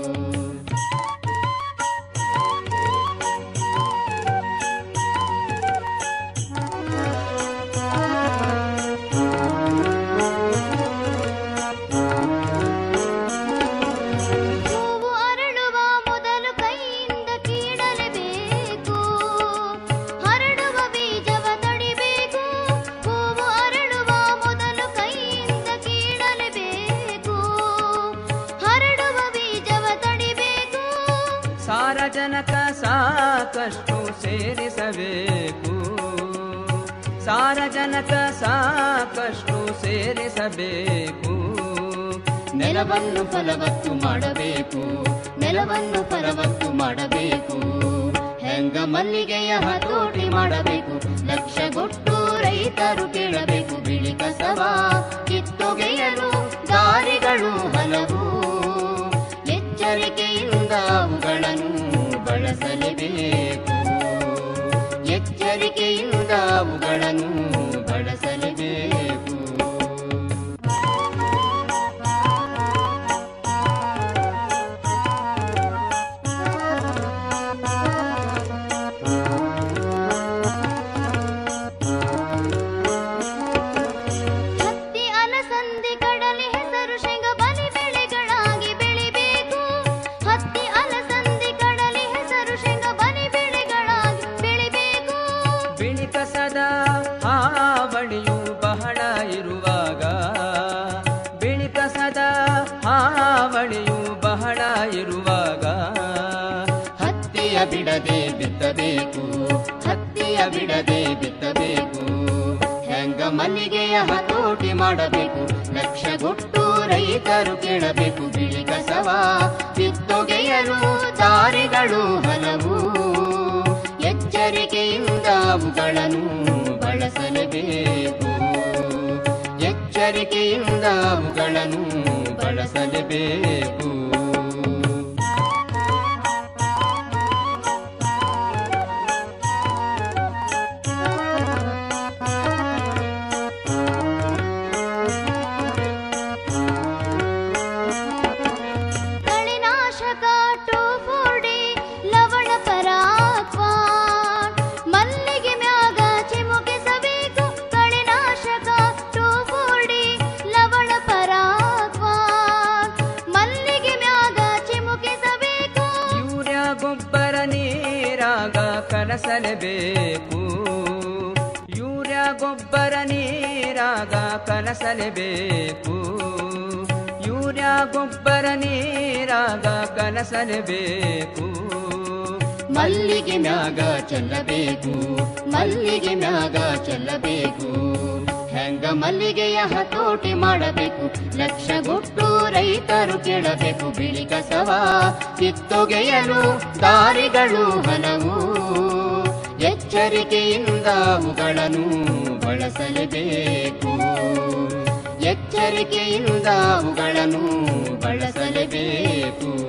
ಹೂವು ಅರಳುವ ಮೊದಲು ಕೈಯಿಂದ ಕೀಳಲೇಬೇಕು ಹರಡುವ ಬೀಜವ ತಡಿಬೇಕು ಹೂವು ಅರಳುವ ಮೊದಲು ಕೈಯಿಂದ ಕೀಳಲೇಬೇಕು ಹರಡುವ ಬೀಜವ ತಡಿಬೇಕು ಸಾರಜನಕ ಸಾಕಷ್ಟು ಸೇರಿಸಬೇಕು ಸಾರಜನಕ ಸಾಕಷ್ಟು ಸೇರಿಸಬೇಕು ನೆಲವನ್ನು ಫಲವತ್ತು ಮಾಡಬೇಕು ನೆಲವನ್ನು ಫಲವತ್ತು ಮಾಡಬೇಕು ಹೆಂಗ ಮಲ್ಲಿಗೆಯ ಹತೋಟಿ ಮಾಡಬೇಕು ಲಕ್ಷಗೊಟ್ಟು ರೈತರು ಕೇಳಬೇಕು ಬಿಳಿ ಕಸವ ಕಿತ್ತೊಗೆಯಲು ದಾರಿಗಳು ಹಲವು ಎಚ್ಚರಿಕೆಯಿಂದ ಅವುಗಳನ್ನು ಬಳಸಲೇಬೇಕು ಎಚ್ಚರಿಕೆಯಿಂದ ಅವುಗಳನ್ನು ಬಳಸಲೇಬೇಕು ಹತ್ತಿ ಅಲಸಂದಿ ಕಡಲೆ ಹೆಸರು ಶೇಂಗ ಬಲಿ ಬೆಳೆಗಳಾಗಿ ಬೆಳಿಬೇಕು ಹತ್ತಿ ಅಲಸಂದಿ ಕಡಲೆ ಹೆಸರು ಶೇಂಗ ಬಲಿ ಬೆಳೆಗಳಾಗಿ ಬೆಳಿಬೇಕು ಬಿಳಿ ಕಸದ ಹಾವಳಿಯು ಬಹಳ ಇರುವಾಗ ಬಿಳಿ ಕಸದ ಹಾವಳಿಯು ಬಹಳ ಇರುವಾಗ ಹತ್ತಿಯ ಬಿಡದೆ ಬಿತ್ತಬೇಕು ಹತ್ತಿಯ ಬಿಡದೆ ಬಿತ್ತಬೇಕು ಹೆಂಗ ಮಲ್ಲಿಗೆಯ ಹತೋಟಿ ಮಾಡಬೇಕು ಲಕ್ಷಗೊಟ್ಟು ರೈತರು ಕೇಳಬೇಕು ಬಿಳಿ ಕಸವ ಕಿತ್ತೊಗೆಯಲು ದಾರಿಗಳು ಹಲವು ಎಚ್ಚರಿಕೆಯಿಂದ ಅವುಗಳನ್ನು ಬಳಸಲೇಬೇಕು ಎಚ್ಚರಿಕೆಯಿಂದ ಅವುಗಳನ್ನು ಬಳಸಲೇಬೇಕು ಕಳೆನಾಶಕ ಟೋಫೋಡಿ ಲವಣ ಪರಾಕ್ವಾನ್ ಮಲ್ಲಿಗೆ ಮ್ಯಾಗ ಚಿಮುಕಿಸಬೇಕು ಕಳೆನಾಶಕ ಟೋಫೋಡಿ ಲವಣ ಪರಾಕ್ವಾನ್ ಮಲ್ಲಿಗೆ ಮ್ಯಾಗ ಚಿಮುಕಿಸಬೇಕು ಯೂರಿಯಾ ಗೊಬ್ಬರ ನೀರಾಗ ಕಲಸಲೇಬೇಕು ಯೂರಿಯಾ ಗೊಬ್ಬರ ನೀರಾಗ ಕಲಸಲೇಬೇಕು ಯೂರಿಯಾ ಗೊಬ್ಬರ ನೀರಾಗ ಕಲಸಲೇಬೇಕು ಮಲ್ಲಿಗೆ ಮ್ಯಾಗ ಚೆಲ್ಲಬೇಕು ಮಲ್ಲಿಗೆ ಮ್ಯಾಗ ಚೆಲ್ಲಬೇಕು ಹೆಂಗ ಮಲ್ಲಿಗೆಯ ಹತೋಟಿ ಮಾಡಬೇಕು ಲಕ್ಷಗೊಟ್ಟು ರೈತರು ಕೇಳಬೇಕು ಬಿಳಿ ಕಸವ ಕಿತ್ತೊಗೆಯಲು ದಾರಿಗಳು ಹಲವು ಎಚ್ಚರಿಕೆಯಿಂದ ಅವುಗಳನ್ನು ಬಳಸಲೇಬೇಕು ಎಚ್ಚರಿಕೆಯಿಂದ ಅವುಗಳನ್ನು ಬಳಸಲೇಬೇಕು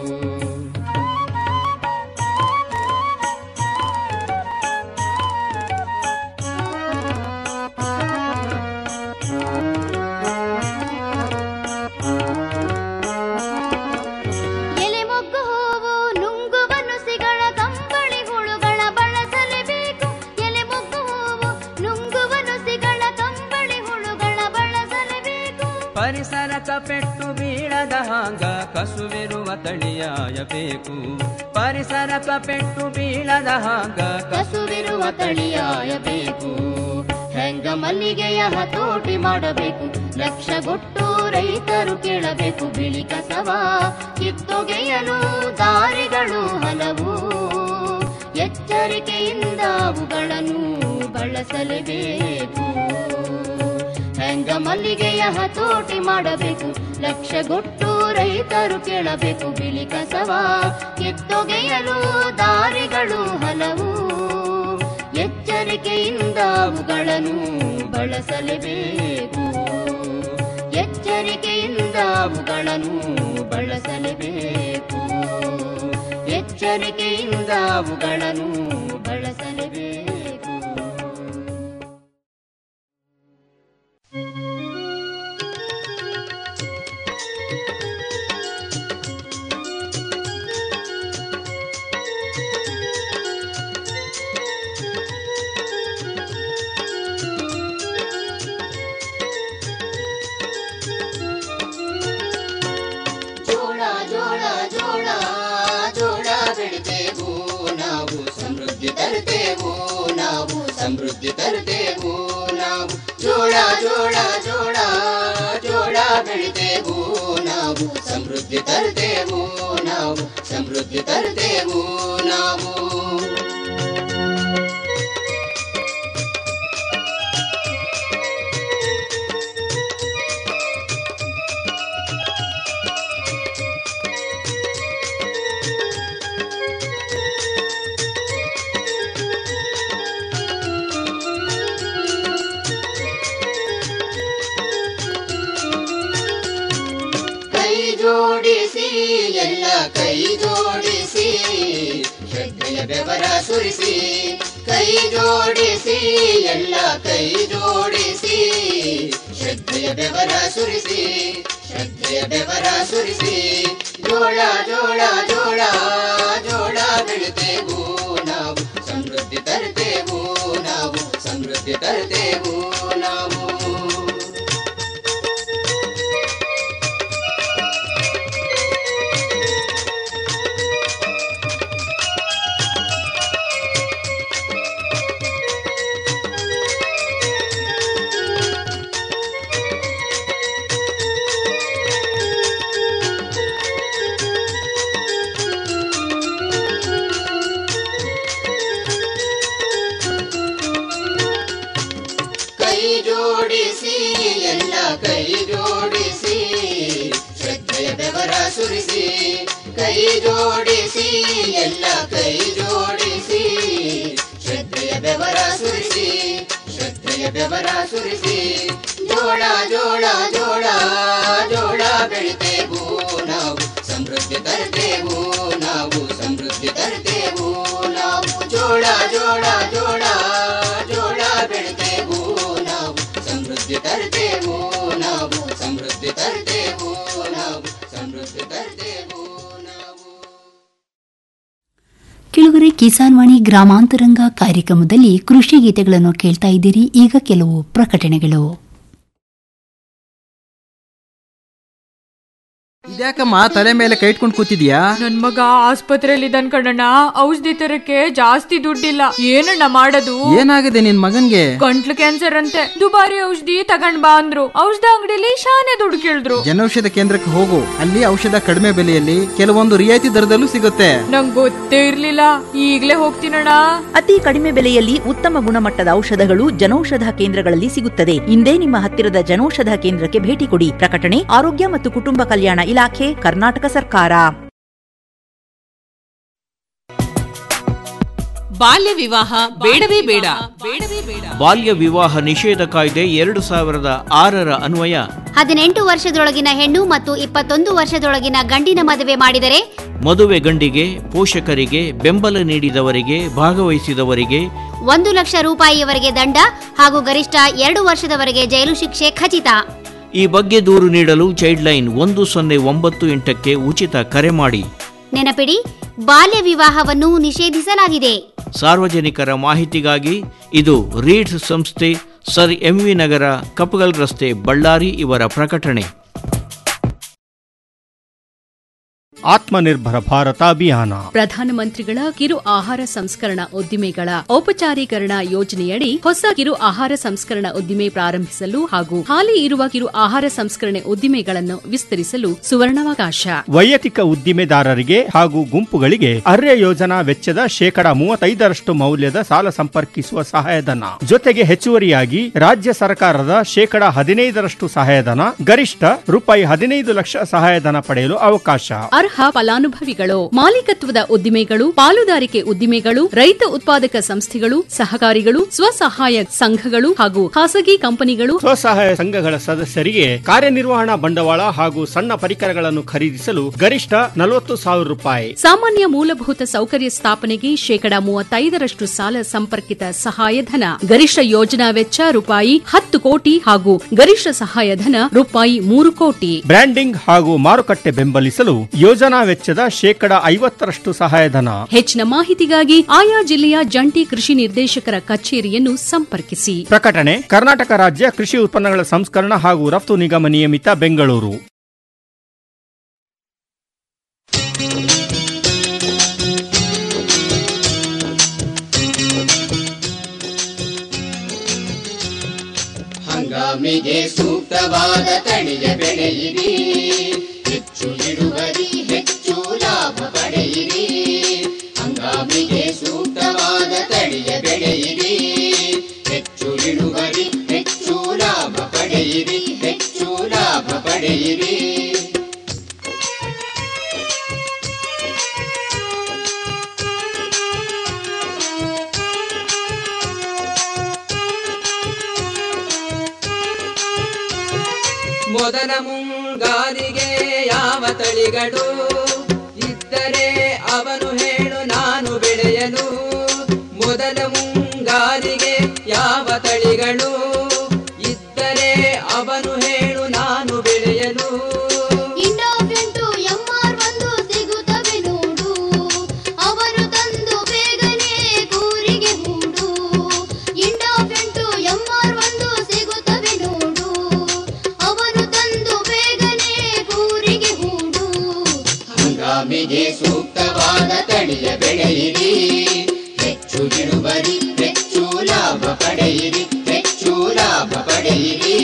ಎಲೆಮೊಗ್ಗು ಹೂವು ನುಂಗುವ ನುಸಿಗಳ ಕಂಬಳಿ ಹುಳುಗಳ ಬಳಸಲೇಬೇಕು ಎಲೆಮೊಗ್ಗು ಹೂವು ನುಂಗುವ ನುಸಿಗಳ ಕಂಬಳಿ ಹುಳುಗಳ ಬಳಸಲೇಬೇಕು ಪರಿಸರಕ ಪೆಟ್ಟು ಬೀಳದ ಹಾಂಗ ಕಸುವಿರುವ ತಳಿಯಾಯಬೇಕು ಪರಿಸರಕ ಪೆಟ್ಟು ಬೀಳದ ಹಾಂಗ ಕಸುವಿರುವ ತಳಿಯಾಯಬೇಕು ಹೆಂಗ ಮಲ್ಲಿಗೆಯ ಹತೋಟಿ ಮಾಡಬೇಕು ಲಕ್ಷಗೊಟ್ಟು ರೈತರು ಕೇಳಬೇಕು ಬಿಳಿ ಕಸವ ಕಿತ್ತೊಗೆಯಲು ದಾರಿಗಳು ಹಲವು ಎಚ್ಚರಿಕೆಯಿಂದ ಅವುಗಳನ್ನು ಬಳಸಲೇಬೇಕು ಹೆಂಗ ಮಲ್ಲಿಗೆಯ ಹತೋಟಿ ಮಾಡಬೇಕು ಲಕ್ಷಗೊಟ್ಟು ರೈತರು ಕೇಳಬೇಕು ಬಿಳಿ ಕಸವ ಕಿತ್ತೊಗೆಯಲು ದಾರಿಗಳು ಹಲವು ಎಚ್ಚರಿಕೆಯಿಂದ ಅವುಗಳನ್ನು ಬಳಸಲೇಬೇಕು ಎಚ್ಚರಿಕೆಯಿಂದ ಅವುಗಳನ್ನು ಬಳಸಲೇಬೇಕು ಎಚ್ಚರಿಕೆಯಿಂದ ಅವುಗಳನ್ನು ಬಳಸಲೇಬೇಕು ಜೋಳ ಜೋಳ ಜೋಳ ಜೋಳ ಬೆಳಿತೇವು ನಾವು ಸಮೃದ್ಧಿ ತರುತ್ತೇವು ನಾವು ಸಮೃದ್ಧಿ ತರುತ್ತೇವು ನಾವು ಜೋಳ ಜೋಳ ಜೋಳ ಜೋಳ ಬೆಳಿತೇವು ನಾವು ಸಮೃದ್ಧಿ ತರುತ್ತೇವು ನಾವು ಸಮೃದ್ಧಿ ತರುತ್ತೇವು ನಾವು ಕೈ ಜೋಡಿಸಿ ಎಲ್ಲ ಕೈ ಜೋಡಿಸಿ ಶ್ರದ್ಧೆಯ ಬೆವರ ಸುರಿಸಿ ಕೈ ಜೋಡಿಸಿ ಎಲ್ಲ ಕೈ ಜೋಡಿಸಿ ಶ್ರದ್ಧೆಯ ಬೆವರ ಸುರಿಸಿ ಶ್ರದ್ಧೆಯ ಬೆವರ ಸುರಿಸಿ ಜೋಳ ಜೋಳ ಜೋಳ ಜೋಳ ಬೆಳಿತೇವು ನಾವು ಸಮೃದ್ಧಿ ತರುತ್ತೇವು ನಾವು ಸಮೃದ್ಧಿ ತರುತ್ತೇವು ನಾವು ಕೈ ಜೋಡಿಸಿ ಎಲ್ಲ ಕೈ ಜೋಡಿಸಿ ಶ್ರದ್ಧೆಯ ಬೆವರ ಸುರಿಸಿ ಕೈ ಜೋಡಿಸಿ ಎಲ್ಲ ಕೈ ಜೋಡಿಸಿ ಶ್ರದ್ಧೆಯ ಬೆವರ ಸುರಿಸಿ ಶ್ರದ್ಧೆಯ ಬೆವರ ಸುರಿಸಿ ಜೋಳ ಜೋಳ ಜೋಳ ಜೋಳ ಬೆಳಿತೇವು ನಾವು ಸಮೃದ್ಧಿ ತರ್ತೇವು ನಾವು ಸಮೃದ್ಧಿ ತರ್ತೇವು ನಾವು ಜೋಳ ಜೋಳ ಜೋಳ ಜೋಳ ಬೆಳಿತೇವು ನಾವು ಸಮೃದ್ಧಿ ತರ್ತೇವು ನಾವು ಸಮೃದ್ಧಿ ತರ್ತೇವು ನಾವು ಸಮೃದ್ಧಿ ತರ್ತೇವು ಕೆಳಗರೆ ಕಿಸಾನ್ ವಾಣಿ ಗ್ರಾಮಾಂತರಂಗ ಕಾರ್ಯಕ್ರಮದಲ್ಲಿ ಕೃಷಿ ಗೀತೆಗಳನ್ನು ಕೇಳ್ತಾ ಇದ್ದೀರಿ ಈಗ ಕೆಲವು ಪ್ರಕಟಣೆಗಳು ಇದ್ಯಾಕಮ್ಮ ತಲೆ ಮೇಲೆ ಕೈ ಇಟ್ಕೊಂಡು ಕೂತಿದ್ಯಾ ನನ್ ಮಗ ಆಸ್ಪತ್ರೆಯಲ್ಲಿ ಇದ್ದಾನ್ ಕಣಣ್ಣ ಔಷಧಿ ತರಕ್ಕೆ ಜಾಸ್ತಿ ದುಡ್ಡಿಲ್ಲ ಏನಣ್ಣ ಮಾಡೋದು ಏನಾಗಿದೆ ನಿನ್ ಮಗನ್ಗೆ ಗಂಟ್ಲು ಕ್ಯಾನ್ಸರ್ ಅಂತೆ ದುಬಾರಿ ಔಷಧಿ ತಗೊಂಡ್ ಬಾ ಅಂದ್ರು ಔಷಧ ಅಂಗಡಿಲಿ ಶಾನೆ ದುಡ್ಡು ಕೇಳಿದ್ರು ಜನೌಷಧ ಕೇಂದ್ರಕ್ಕೆ ಹೋಗು ಅಲ್ಲಿ ಔಷಧ ಕಡಿಮೆ ಬೆಲೆಯಲ್ಲಿ ಕೆಲವೊಂದು ರಿಯಾಯಿತಿ ದರದಲ್ಲೂ ಸಿಗುತ್ತೆ ನಂಗ್ ಗೊತ್ತೇ ಇರ್ಲಿಲ್ಲ ಈಗ್ಲೇ ಹೋಗ್ತೀನಣ್ಣ ಅತಿ ಕಡಿಮೆ ಬೆಲೆಯಲ್ಲಿ ಉತ್ತಮ ಗುಣಮಟ್ಟದ ಔಷಧಗಳು ಜನೌಷಧ ಕೇಂದ್ರಗಳಲ್ಲಿ ಸಿಗುತ್ತದೆ ಇಂದೇ ನಿಮ್ಮ ಹತ್ತಿರದ ಜನೌಷಧ ಕೇಂದ್ರಕ್ಕೆ ಭೇಟಿ ಕೊಡಿ ಪ್ರಕಟಣೆ ಆರೋಗ್ಯ ಮತ್ತು ಕುಟುಂಬ ಕಲ್ಯಾಣ ಇಲಾಖೆ ಕರ್ನಾಟಕ ಸರ್ಕಾರ ಬಾಲ್ಯ ವಿವಾಹ ಬೇಡವೇ ಬೇಡ ಬೇಡವೇ ಬೇಡ ಬಾಲ್ಯ ವಿವಾಹ ನಿಷೇಧ ಕಾಯ್ದೆ ಎರಡು ಸಾವಿರದ ಆರರ ಅನ್ವಯ ಹದಿನೆಂಟು ವರ್ಷದೊಳಗಿನ ಹೆಣ್ಣು ಮತ್ತು ಇಪ್ಪತ್ತೊಂದು ವರ್ಷದೊಳಗಿನ ಗಂಡಿನ ಮದುವೆ ಮಾಡಿದರೆ ಮದುವೆ ಗಂಡಿಗೆ ಪೋಷಕರಿಗೆ ಬೆಂಬಲ ನೀಡಿದವರಿಗೆ ಭಾಗವಹಿಸಿದವರಿಗೆ ಒಂದು ಲಕ್ಷ ರೂಪಾಯಿಯವರೆಗೆ ದಂಡ ಹಾಗೂ ಗರಿಷ್ಠ ಎರಡು ವರ್ಷದವರೆಗೆ ಜೈಲು ಶಿಕ್ಷೆ ಖಚಿತ ಈ ಬಗ್ಗೆ ದೂರು ನೀಡಲು ಚೈಲ್ಡ್ ಲೈನ್ ಒಂದು ಸೊನ್ನೆ ಒಂಬತ್ತು ಎಂಟಕ್ಕೆ ಉಚಿತ ಕರೆ ಮಾಡಿ ನೆನಪಿಡಿ ಬಾಲ್ಯ ವಿವಾಹವನ್ನು ನಿಷೇಧಿಸಲಾಗಿದೆ ಸಾರ್ವಜನಿಕರ ಮಾಹಿತಿಗಾಗಿ ಇದು ರೀಡ್ಸ್ ಸಂಸ್ಥೆ ಸರ್ ಎಂವಿ ನಗರ ಕಪಗಲ್ ರಸ್ತೆ ಬಳ್ಳಾರಿ ಇವರ ಪ್ರಕಟಣೆ ಆತ್ಮನಿರ್ಭರ ಭಾರತ ಅಭಿಯಾನ ಪ್ರಧಾನಮಂತ್ರಿಗಳ ಕಿರು ಆಹಾರ ಸಂಸ್ಕರಣಾ ಉದ್ದಿಮೆಗಳ ಔಪಚಾರೀಕರಣ ಯೋಜನೆಯಡಿ ಹೊಸ ಕಿರು ಆಹಾರ ಸಂಸ್ಕರಣಾ ಉದ್ದಿಮೆ ಪ್ರಾರಂಭಿಸಲು ಹಾಗೂ ಹಾಲಿ ಇರುವ ಕಿರು ಆಹಾರ ಸಂಸ್ಕರಣೆ ಉದ್ದಿಮೆಗಳನ್ನು ವಿಸ್ತರಿಸಲು ಸುವರ್ಣಾವಕಾಶ ವೈಯಕ್ತಿಕ ಉದ್ದಿಮೆದಾರರಿಗೆ ಹಾಗೂ ಗುಂಪುಗಳಿಗೆ ಅರ್ಯ ಯೋಜನಾ ವೆಚ್ಚದ ಶೇಕಡ ಮೂವತ್ತೈದರಷ್ಟು ಮೌಲ್ಯದ ಸಾಲ ಸಂಪರ್ಕಿಸುವ ಸಹಾಯಧನ ಜೊತೆಗೆ ಹೆಚ್ಚುವರಿಯಾಗಿ ರಾಜ್ಯ ಸರ್ಕಾರದ ಶೇಕಡ ಹದಿನೈದರಷ್ಟು ಸಹಾಯಧನ ಗರಿಷ್ಠ ರೂಪಾಯಿ ಹದಿನೈದು ಲಕ್ಷ ಸಹಾಯಧನ ಪಡೆಯಲು ಅವಕಾಶ ಅರ್ಹ ಫಲಾನುಭವಿಗಳು ಮಾಲೀಕತ್ವದ ಉದ್ದಿಮೆಗಳು ಪಾಲುದಾರಿಕೆ ಉದ್ದಿಮೆಗಳು ರೈತ ಉತ್ಪಾದಕ ಸಂಸ್ಥೆಗಳು ಸಹಕಾರಿಗಳು ಸ್ವಸಹಾಯ ಸಂಘಗಳು ಹಾಗೂ ಖಾಸಗಿ ಕಂಪನಿಗಳು ಸ್ವಸಹಾಯ ಸಂಘಗಳ ಸದಸ್ಯರಿಗೆ ಕಾರ್ಯನಿರ್ವಹಣಾ ಬಂಡವಾಳ ಹಾಗೂ ಸಣ್ಣ ಪರಿಕರಗಳನ್ನು ಖರೀದಿಸಲು ಗರಿಷ್ಠ ನಲವತ್ತು ಸಾವಿರ ರೂಪಾಯಿ ಸಾಮಾನ್ಯ ಮೂಲಭೂತ ಸೌಕರ್ಯ ಸ್ಥಾಪನೆಗೆ ಶೇಕಡ ಮೂವತ್ತೈದರಷ್ಟು ಸಾಲ ಸಂಪರ್ಕಿತ ಸಹಾಯಧನ ಗರಿಷ್ಠ ಯೋಜನಾ ವೆಚ್ಚ ರೂಪಾಯಿ ಹತ್ತು ಕೋಟಿ ಹಾಗೂ ಗರಿಷ್ಠ ಸಹಾಯಧನ ರೂಪಾಯಿ ಮೂರು ಕೋಟಿ ಬ್ರ್ಯಾಂಡಿಂಗ್ ಹಾಗೂ ಮಾರುಕಟ್ಟೆ ಬೆಂಬಲಿಸಲು ಯೋಜನಾ ವೆಚ್ಚದ ಶೇಕಡ ಐವತ್ತರಷ್ಟು ಸಹಾಯಧನ ಹೆಚ್ಚಿನ ಮಾಹಿತಿಗಾಗಿ ಆಯಾ ಜಿಲ್ಲೆಯ ಜಂಟಿ ಕೃಷಿ ನಿರ್ದೇಶಕರ ಕಚೇರಿಯನ್ನು ಸಂಪರ್ಕಿಸಿ ಪ್ರಕಟಣೆ ಕರ್ನಾಟಕ ರಾಜ್ಯ ಕೃಷಿ ಉತ್ಪನ್ನಗಳ ಸಂಸ್ಕರಣ ಹಾಗೂ ರಫ್ತು ನಿಗಮ ನಿಯಮಿತ ಬೆಂಗಳೂರು ಹಂಗಾಮಿಗೆ ಸೂಕ್ತವಾದ ತಳಿಯ ಬೆಳೆಯಿರಿ ಹೆಚ್ಚು ಇಳುವರಿ ಹೆಚ್ಚು ಲಾಭ ಪಡೆಯಿರಿ ಹಂಗಾಮಿಗೆ ಸೂಕ್ತವಾದ ತಳಿಯ ಬೆಳೆಯಿರಿ ಹೆಚ್ಚು ಇಳುವರಿ ಹೆಚ್ಚು ಲಾಭ ಪಡೆಯಿರಿ ಹೆಚ್ಚು ಲಾಭ ಪಡೆಯಿರಿ ಮೊದಲ ಮುಂಗಾರಿಗೆ ಯಾವ ತಳಿಗಳು ಇದ್ದರೆ ಅವನು ಹೇಳು ನಾನು ಬೆಳೆಯಲು ಮೊದಲ ಮುಂಗಾರಿಗೆ ಯಾವ ತಳಿಗಳು ಇದ್ದರೆ ಅವನು ಹೇಳು ನಾನು ಬೆಳೆಯಲು ಇಂಡೋಫೆಂಟು ಎಂಆರ್ ಒಂದು ಸಿಗುತ್ತವೆ ನೋಡು ಅವರು ತಂದು ಬೇಗನೆ ಕೂರಿಗೆ ಹೂಡು ಇಂಡೋಫೆಂಟು ಎಂಆರ್ ಒಂದು ಸಿಗುತ್ತವೆ ನೋಡು ಅವರು ತಂದು ಬೇಗನೆ ಕೂರಿಗೆ ಹೂಡು ಹಂಗಾಮಿಗೆ ಸೂಕ್ತವಾದ ತಳಿಯ ಬೆಳೆಯಿರಿ ಹೆಚ್ಚು ಇಳುವರಿ ಹೆಚ್ಚು ಲಾಭ ಪಡೆಯಿರಿ ಹೆಚ್ಚು ಲಾಭ ಪಡೆಯಿರಿ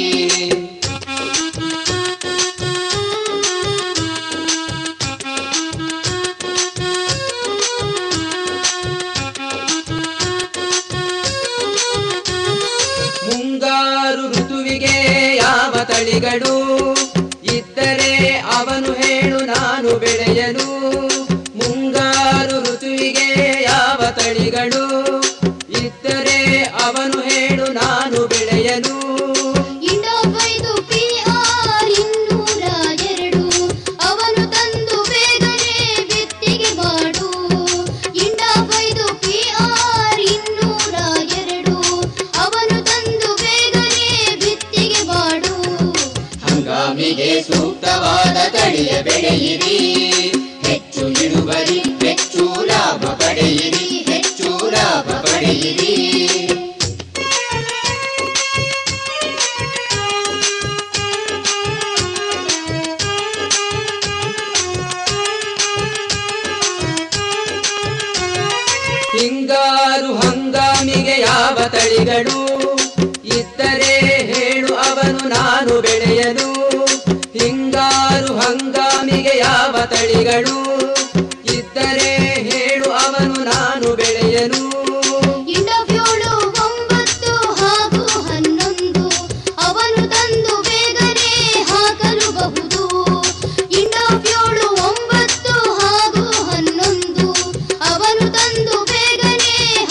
ಮುಂಗಾರು ಋತುವಿಗೆ ಯಾವ ತಳಿಗಳು ಇದ್ದರೆ ಅವನು ಹೇಳು ನಾನು ಬೆಳೆಯಲು ಮುಂಗಾರು ಋತುವಿಗೆ ಯಾವ ತಳಿಗಳು ಇದ್ದರೆ ಅವನು ಹೇಳು ನಾನು ಬೆಳೆಯಲು ಇಂಡೋಫೈದು ಪಿಆರ್ ಇನ್ನೂರ ಎರಡು ಅವನು ತಂದು ಬೇಗನೆ ಬಿತ್ತಿಗೆ ಮಾಡು ಇಂಡೋಫೈದು ಪಿಆರ್ ಇನ್ನೂರ ಎರಡು ಅವನು ತಂದು ಬೇಗನೆ ಬಿತ್ತಿಗೆ ಮಾಡು ಹಂಗಾಮಿಗೆ ಸೂಕ್ತವಾದ ತಳಿಯ ಬೆಳೆಯಿರಿ ಹೆಚ್ಚು ಇಳುವರಿ ಹೆಚ್ಚು ಲಾಭ ಪಡೆಯಿರಿ ಹೆಚ್ಚು ಲಾಭ ಪಡೆಯಿರಿ ಹಿಂಗಾರು ಹಂಗಾಮಿಗೆ ಯಾವ ತಳಿಗಳು ಇದ್ದರೆ ಹೇಳು ಅವನು ನಾನು ಬೆಳೆಯಲು ಹಿಂಗಾರು ಹಂಗಾಮಿಗೆ ಯಾವ ತಳಿಗಳು ಇದ್ದರೆ ಹೇಳು ಅವನು ನಾನು ಬೆಳೆಯಲು ಇಂಡೋಫ್ಯೂಳು ಒಂಬತ್ತು ಹಾಗೂ ಹನ್ನೊಂದು ಅವನು ತಂದು ಬೇಗನೆ ಹಾಕಲುಬಹುದು ಇಂಡೋಫ್ಯೂಳು ಒಂಬತ್ತು ಹಾಗೂ ಹನ್ನೊಂದು ಅವನು ತಂದು ಬೇಗನೆ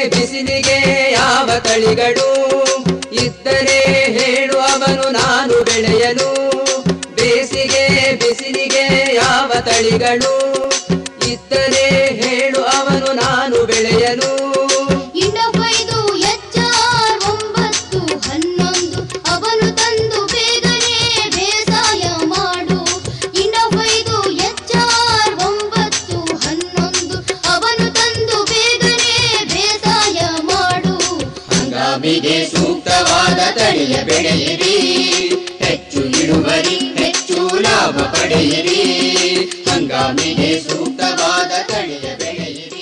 ಬಿಸಿಲಿಗೆ ಯಾವ ತಳಿಗಳು ಇದ್ದರೆ ಹೇಳು ಅವನು ನಾನು ಬೆಳೆಯಲು ಬೇಸಿಗೆ ಬಿಸಿಲಿಗೆ ಯಾವ ತಳಿಗಳು ಇದ್ದರೆ ಹೇಳು ಅವನು ನಾನು ಬೆಳೆಯಲು ಇನ್ನೊಬ್ಬೈದು ಎಚ್ಚಾರ್ ಒಂಬತ್ತು ಹನ್ನೊಂದು ಅವನು ತಂದು ಬೇಗನೆ ಬೇಸಾಯ ಮಾಡು ಇನ್ನೊಬ್ಬೈದು ಎಚ್ಚಾರ್ ಒಂಬತ್ತು ಹನ್ನೊಂದು ಅವನು ತಂದು ಬೇಗನೆ ಬೇಸಾಯ ಮಾಡು ಹಂಗಾಮಿಗೆ ಸೂಕ್ತವಾದ ತಳಿಯ ಬೆಳೆಯಿರಿ ಹೆಚ್ಚು ಇಳುವರಿ ಹೆಚ್ಚು ಲಾಭ ಪಡೆಯಿರಿ ಹಂಗಾಮಿಗೆ ಸೂಕ್ತವಾದ ತಳಿಯ ಬೆಳೆಯಿರಿ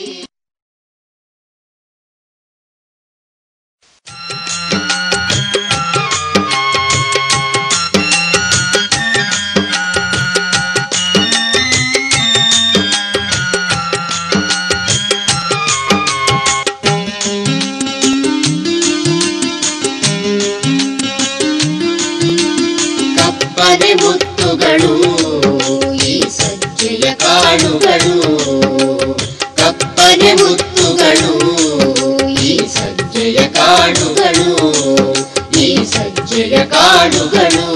ಕಪ್ಪನೆ ಮುತ್ತುಗಳು ಈ ಸಜ್ಜೆಯ ಕಾಳುಗಳು ಕಪ್ಪನೆ ಮುತ್ತುಗಳು ಈ ಸಜ್ಜೆಯ ಕಾಳುಗಳು ಈ ಸಜ್ಜೆಯ ಕಾಳುಗಳು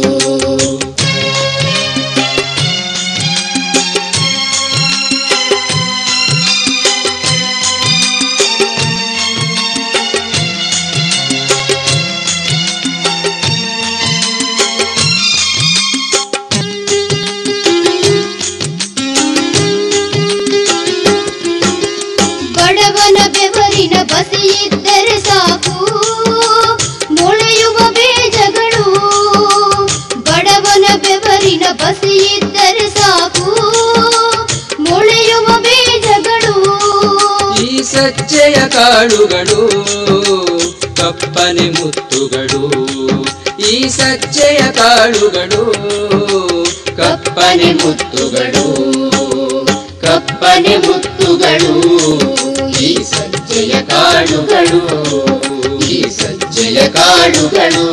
ಬಡವನ ಬೆವರಿನ ಬಸಿಯಿದ್ದರೆ ಸಾಕು ಮೊಳೆಯುವ ಬೀಜಗಳು ಬಡವನ ಬೆವರಿನ ಬಸಿಯಿದ್ದರೆ ಸಾಕು ಮೊಳೆಯುವ ಬೀಜಗಳು ಈ ಸಜ್ಜೆಯ ಕಾಳುಗಳು ಕಪ್ಪನೆ ಮುತ್ತುಗಳು ಈ ಸಜ್ಜೆಯ ಕಾಳುಗಳು ಕಪ್ಪನೆ ಮುತ್ತುಗಳು ಕಪ್ಪನೆ ಮುತ್ತುಗಳು ಈ ಸಜ್ಜೆಯ ಕಾಳುಗಳು ಈ ಸಜ್ಜೆಯ ಕಾಳುಗಳು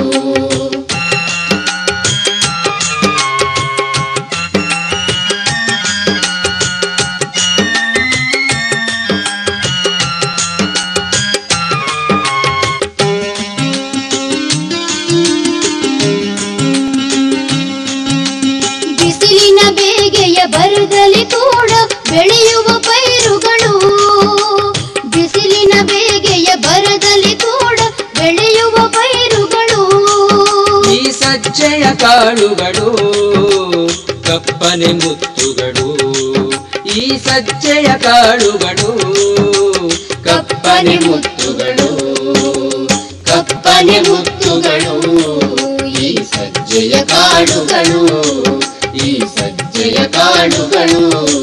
ಬಿಸಿಲಿನ ಬೇಗೆಯ ಬರದಲ್ಲಿ ಕೂಡ ಬೆಳೆಯುವ ಪೈರುಗಳು ಬಿಸಿಲಿನ ಬೇಗೆಯ ಬರದಲ್ಲಿ ಕೂಡ ಬೆಳೆಯುವ ಪೈರುಗಳು ಈ ಸಜ್ಜೆಯ ಕಾಳುಗಳು ಕಪ್ಪನೆ ಮುತ್ತುಗಳು ಈ ಸಜ್ಜೆಯ ಕಾಳುಗಳು ಕಪ್ಪನೆ ಮುತ್ತುಗಳು ಕಪ್ಪನೆ ಮುತ್ತುಗಳು ಈ ಸಜ್ಜೆಯ ಕಾಳುಗಳು ಈ ಸಜ್ಜೆಯ ಕಾಳುಗಳು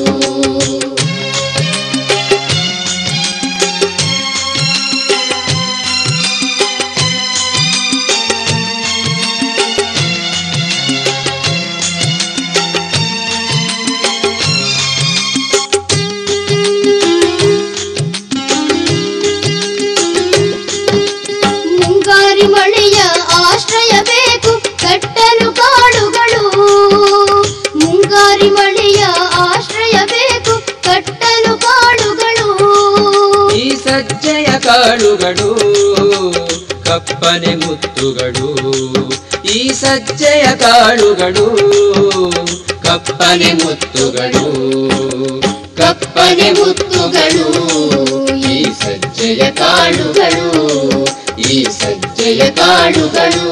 ಮುಂಗಾರಿ ಮಳೆಯ ಆಶ್ರಯ ಬೇಕು ಕಟ್ಟಲು ಕಾಡುಗಳು ಮುಂಗಾರಿ ಮಳೆಯ ಆಶ್ರಯ ಬೇಕು ಕಟ್ಟಲು ಕಾಡುಗಳು ಈ ಸಜ್ಜೆಯ ಕಾಳುಗಳು ಕಪ್ಪನೆ ಮುತ್ತುಗಳು ಈ ಸಜ್ಜೆಯ ಕಾಳುಗಳು ಕಪ್ಪನೆ ಮುತ್ತುಗಳು ಕಪ್ಪನೆ ಮುತ್ತುಗಳು ಈ ಸಜ್ಜೆಯ ಕಾಳುಗಳು ಈ ಸಜ್ಜೆಯ ಕಾಳುಗಳು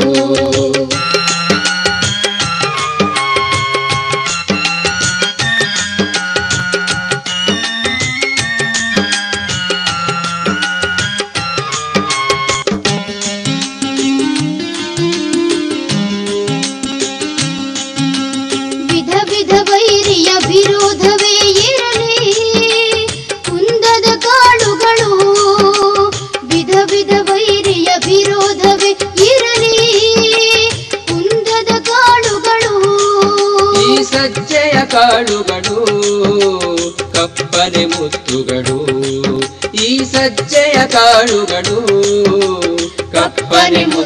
ವಿಧ ವಿಧ ವೈರಿಯ ವಿರೋಧವೇ ಇರಲಿ ಕುಂದದ ಕಾಳುಗಳು ವಿಧ ವಿಧ ವೈರಿಯ ವಿರೋಧವೇ ಇರಲಿ ಕುಂದದ ಕಾಳುಗಳು ಈ ಸಜ್ಜೆಯ ಕಾಳುಗಳು ಕಪ್ಪನೆ ಮುತ್ತುಗಳು ಈ ಸಜ್ಜೆಯ ಕಾಳುಗಳು ಕಪ್ಪನೆ ಮುತ್ತು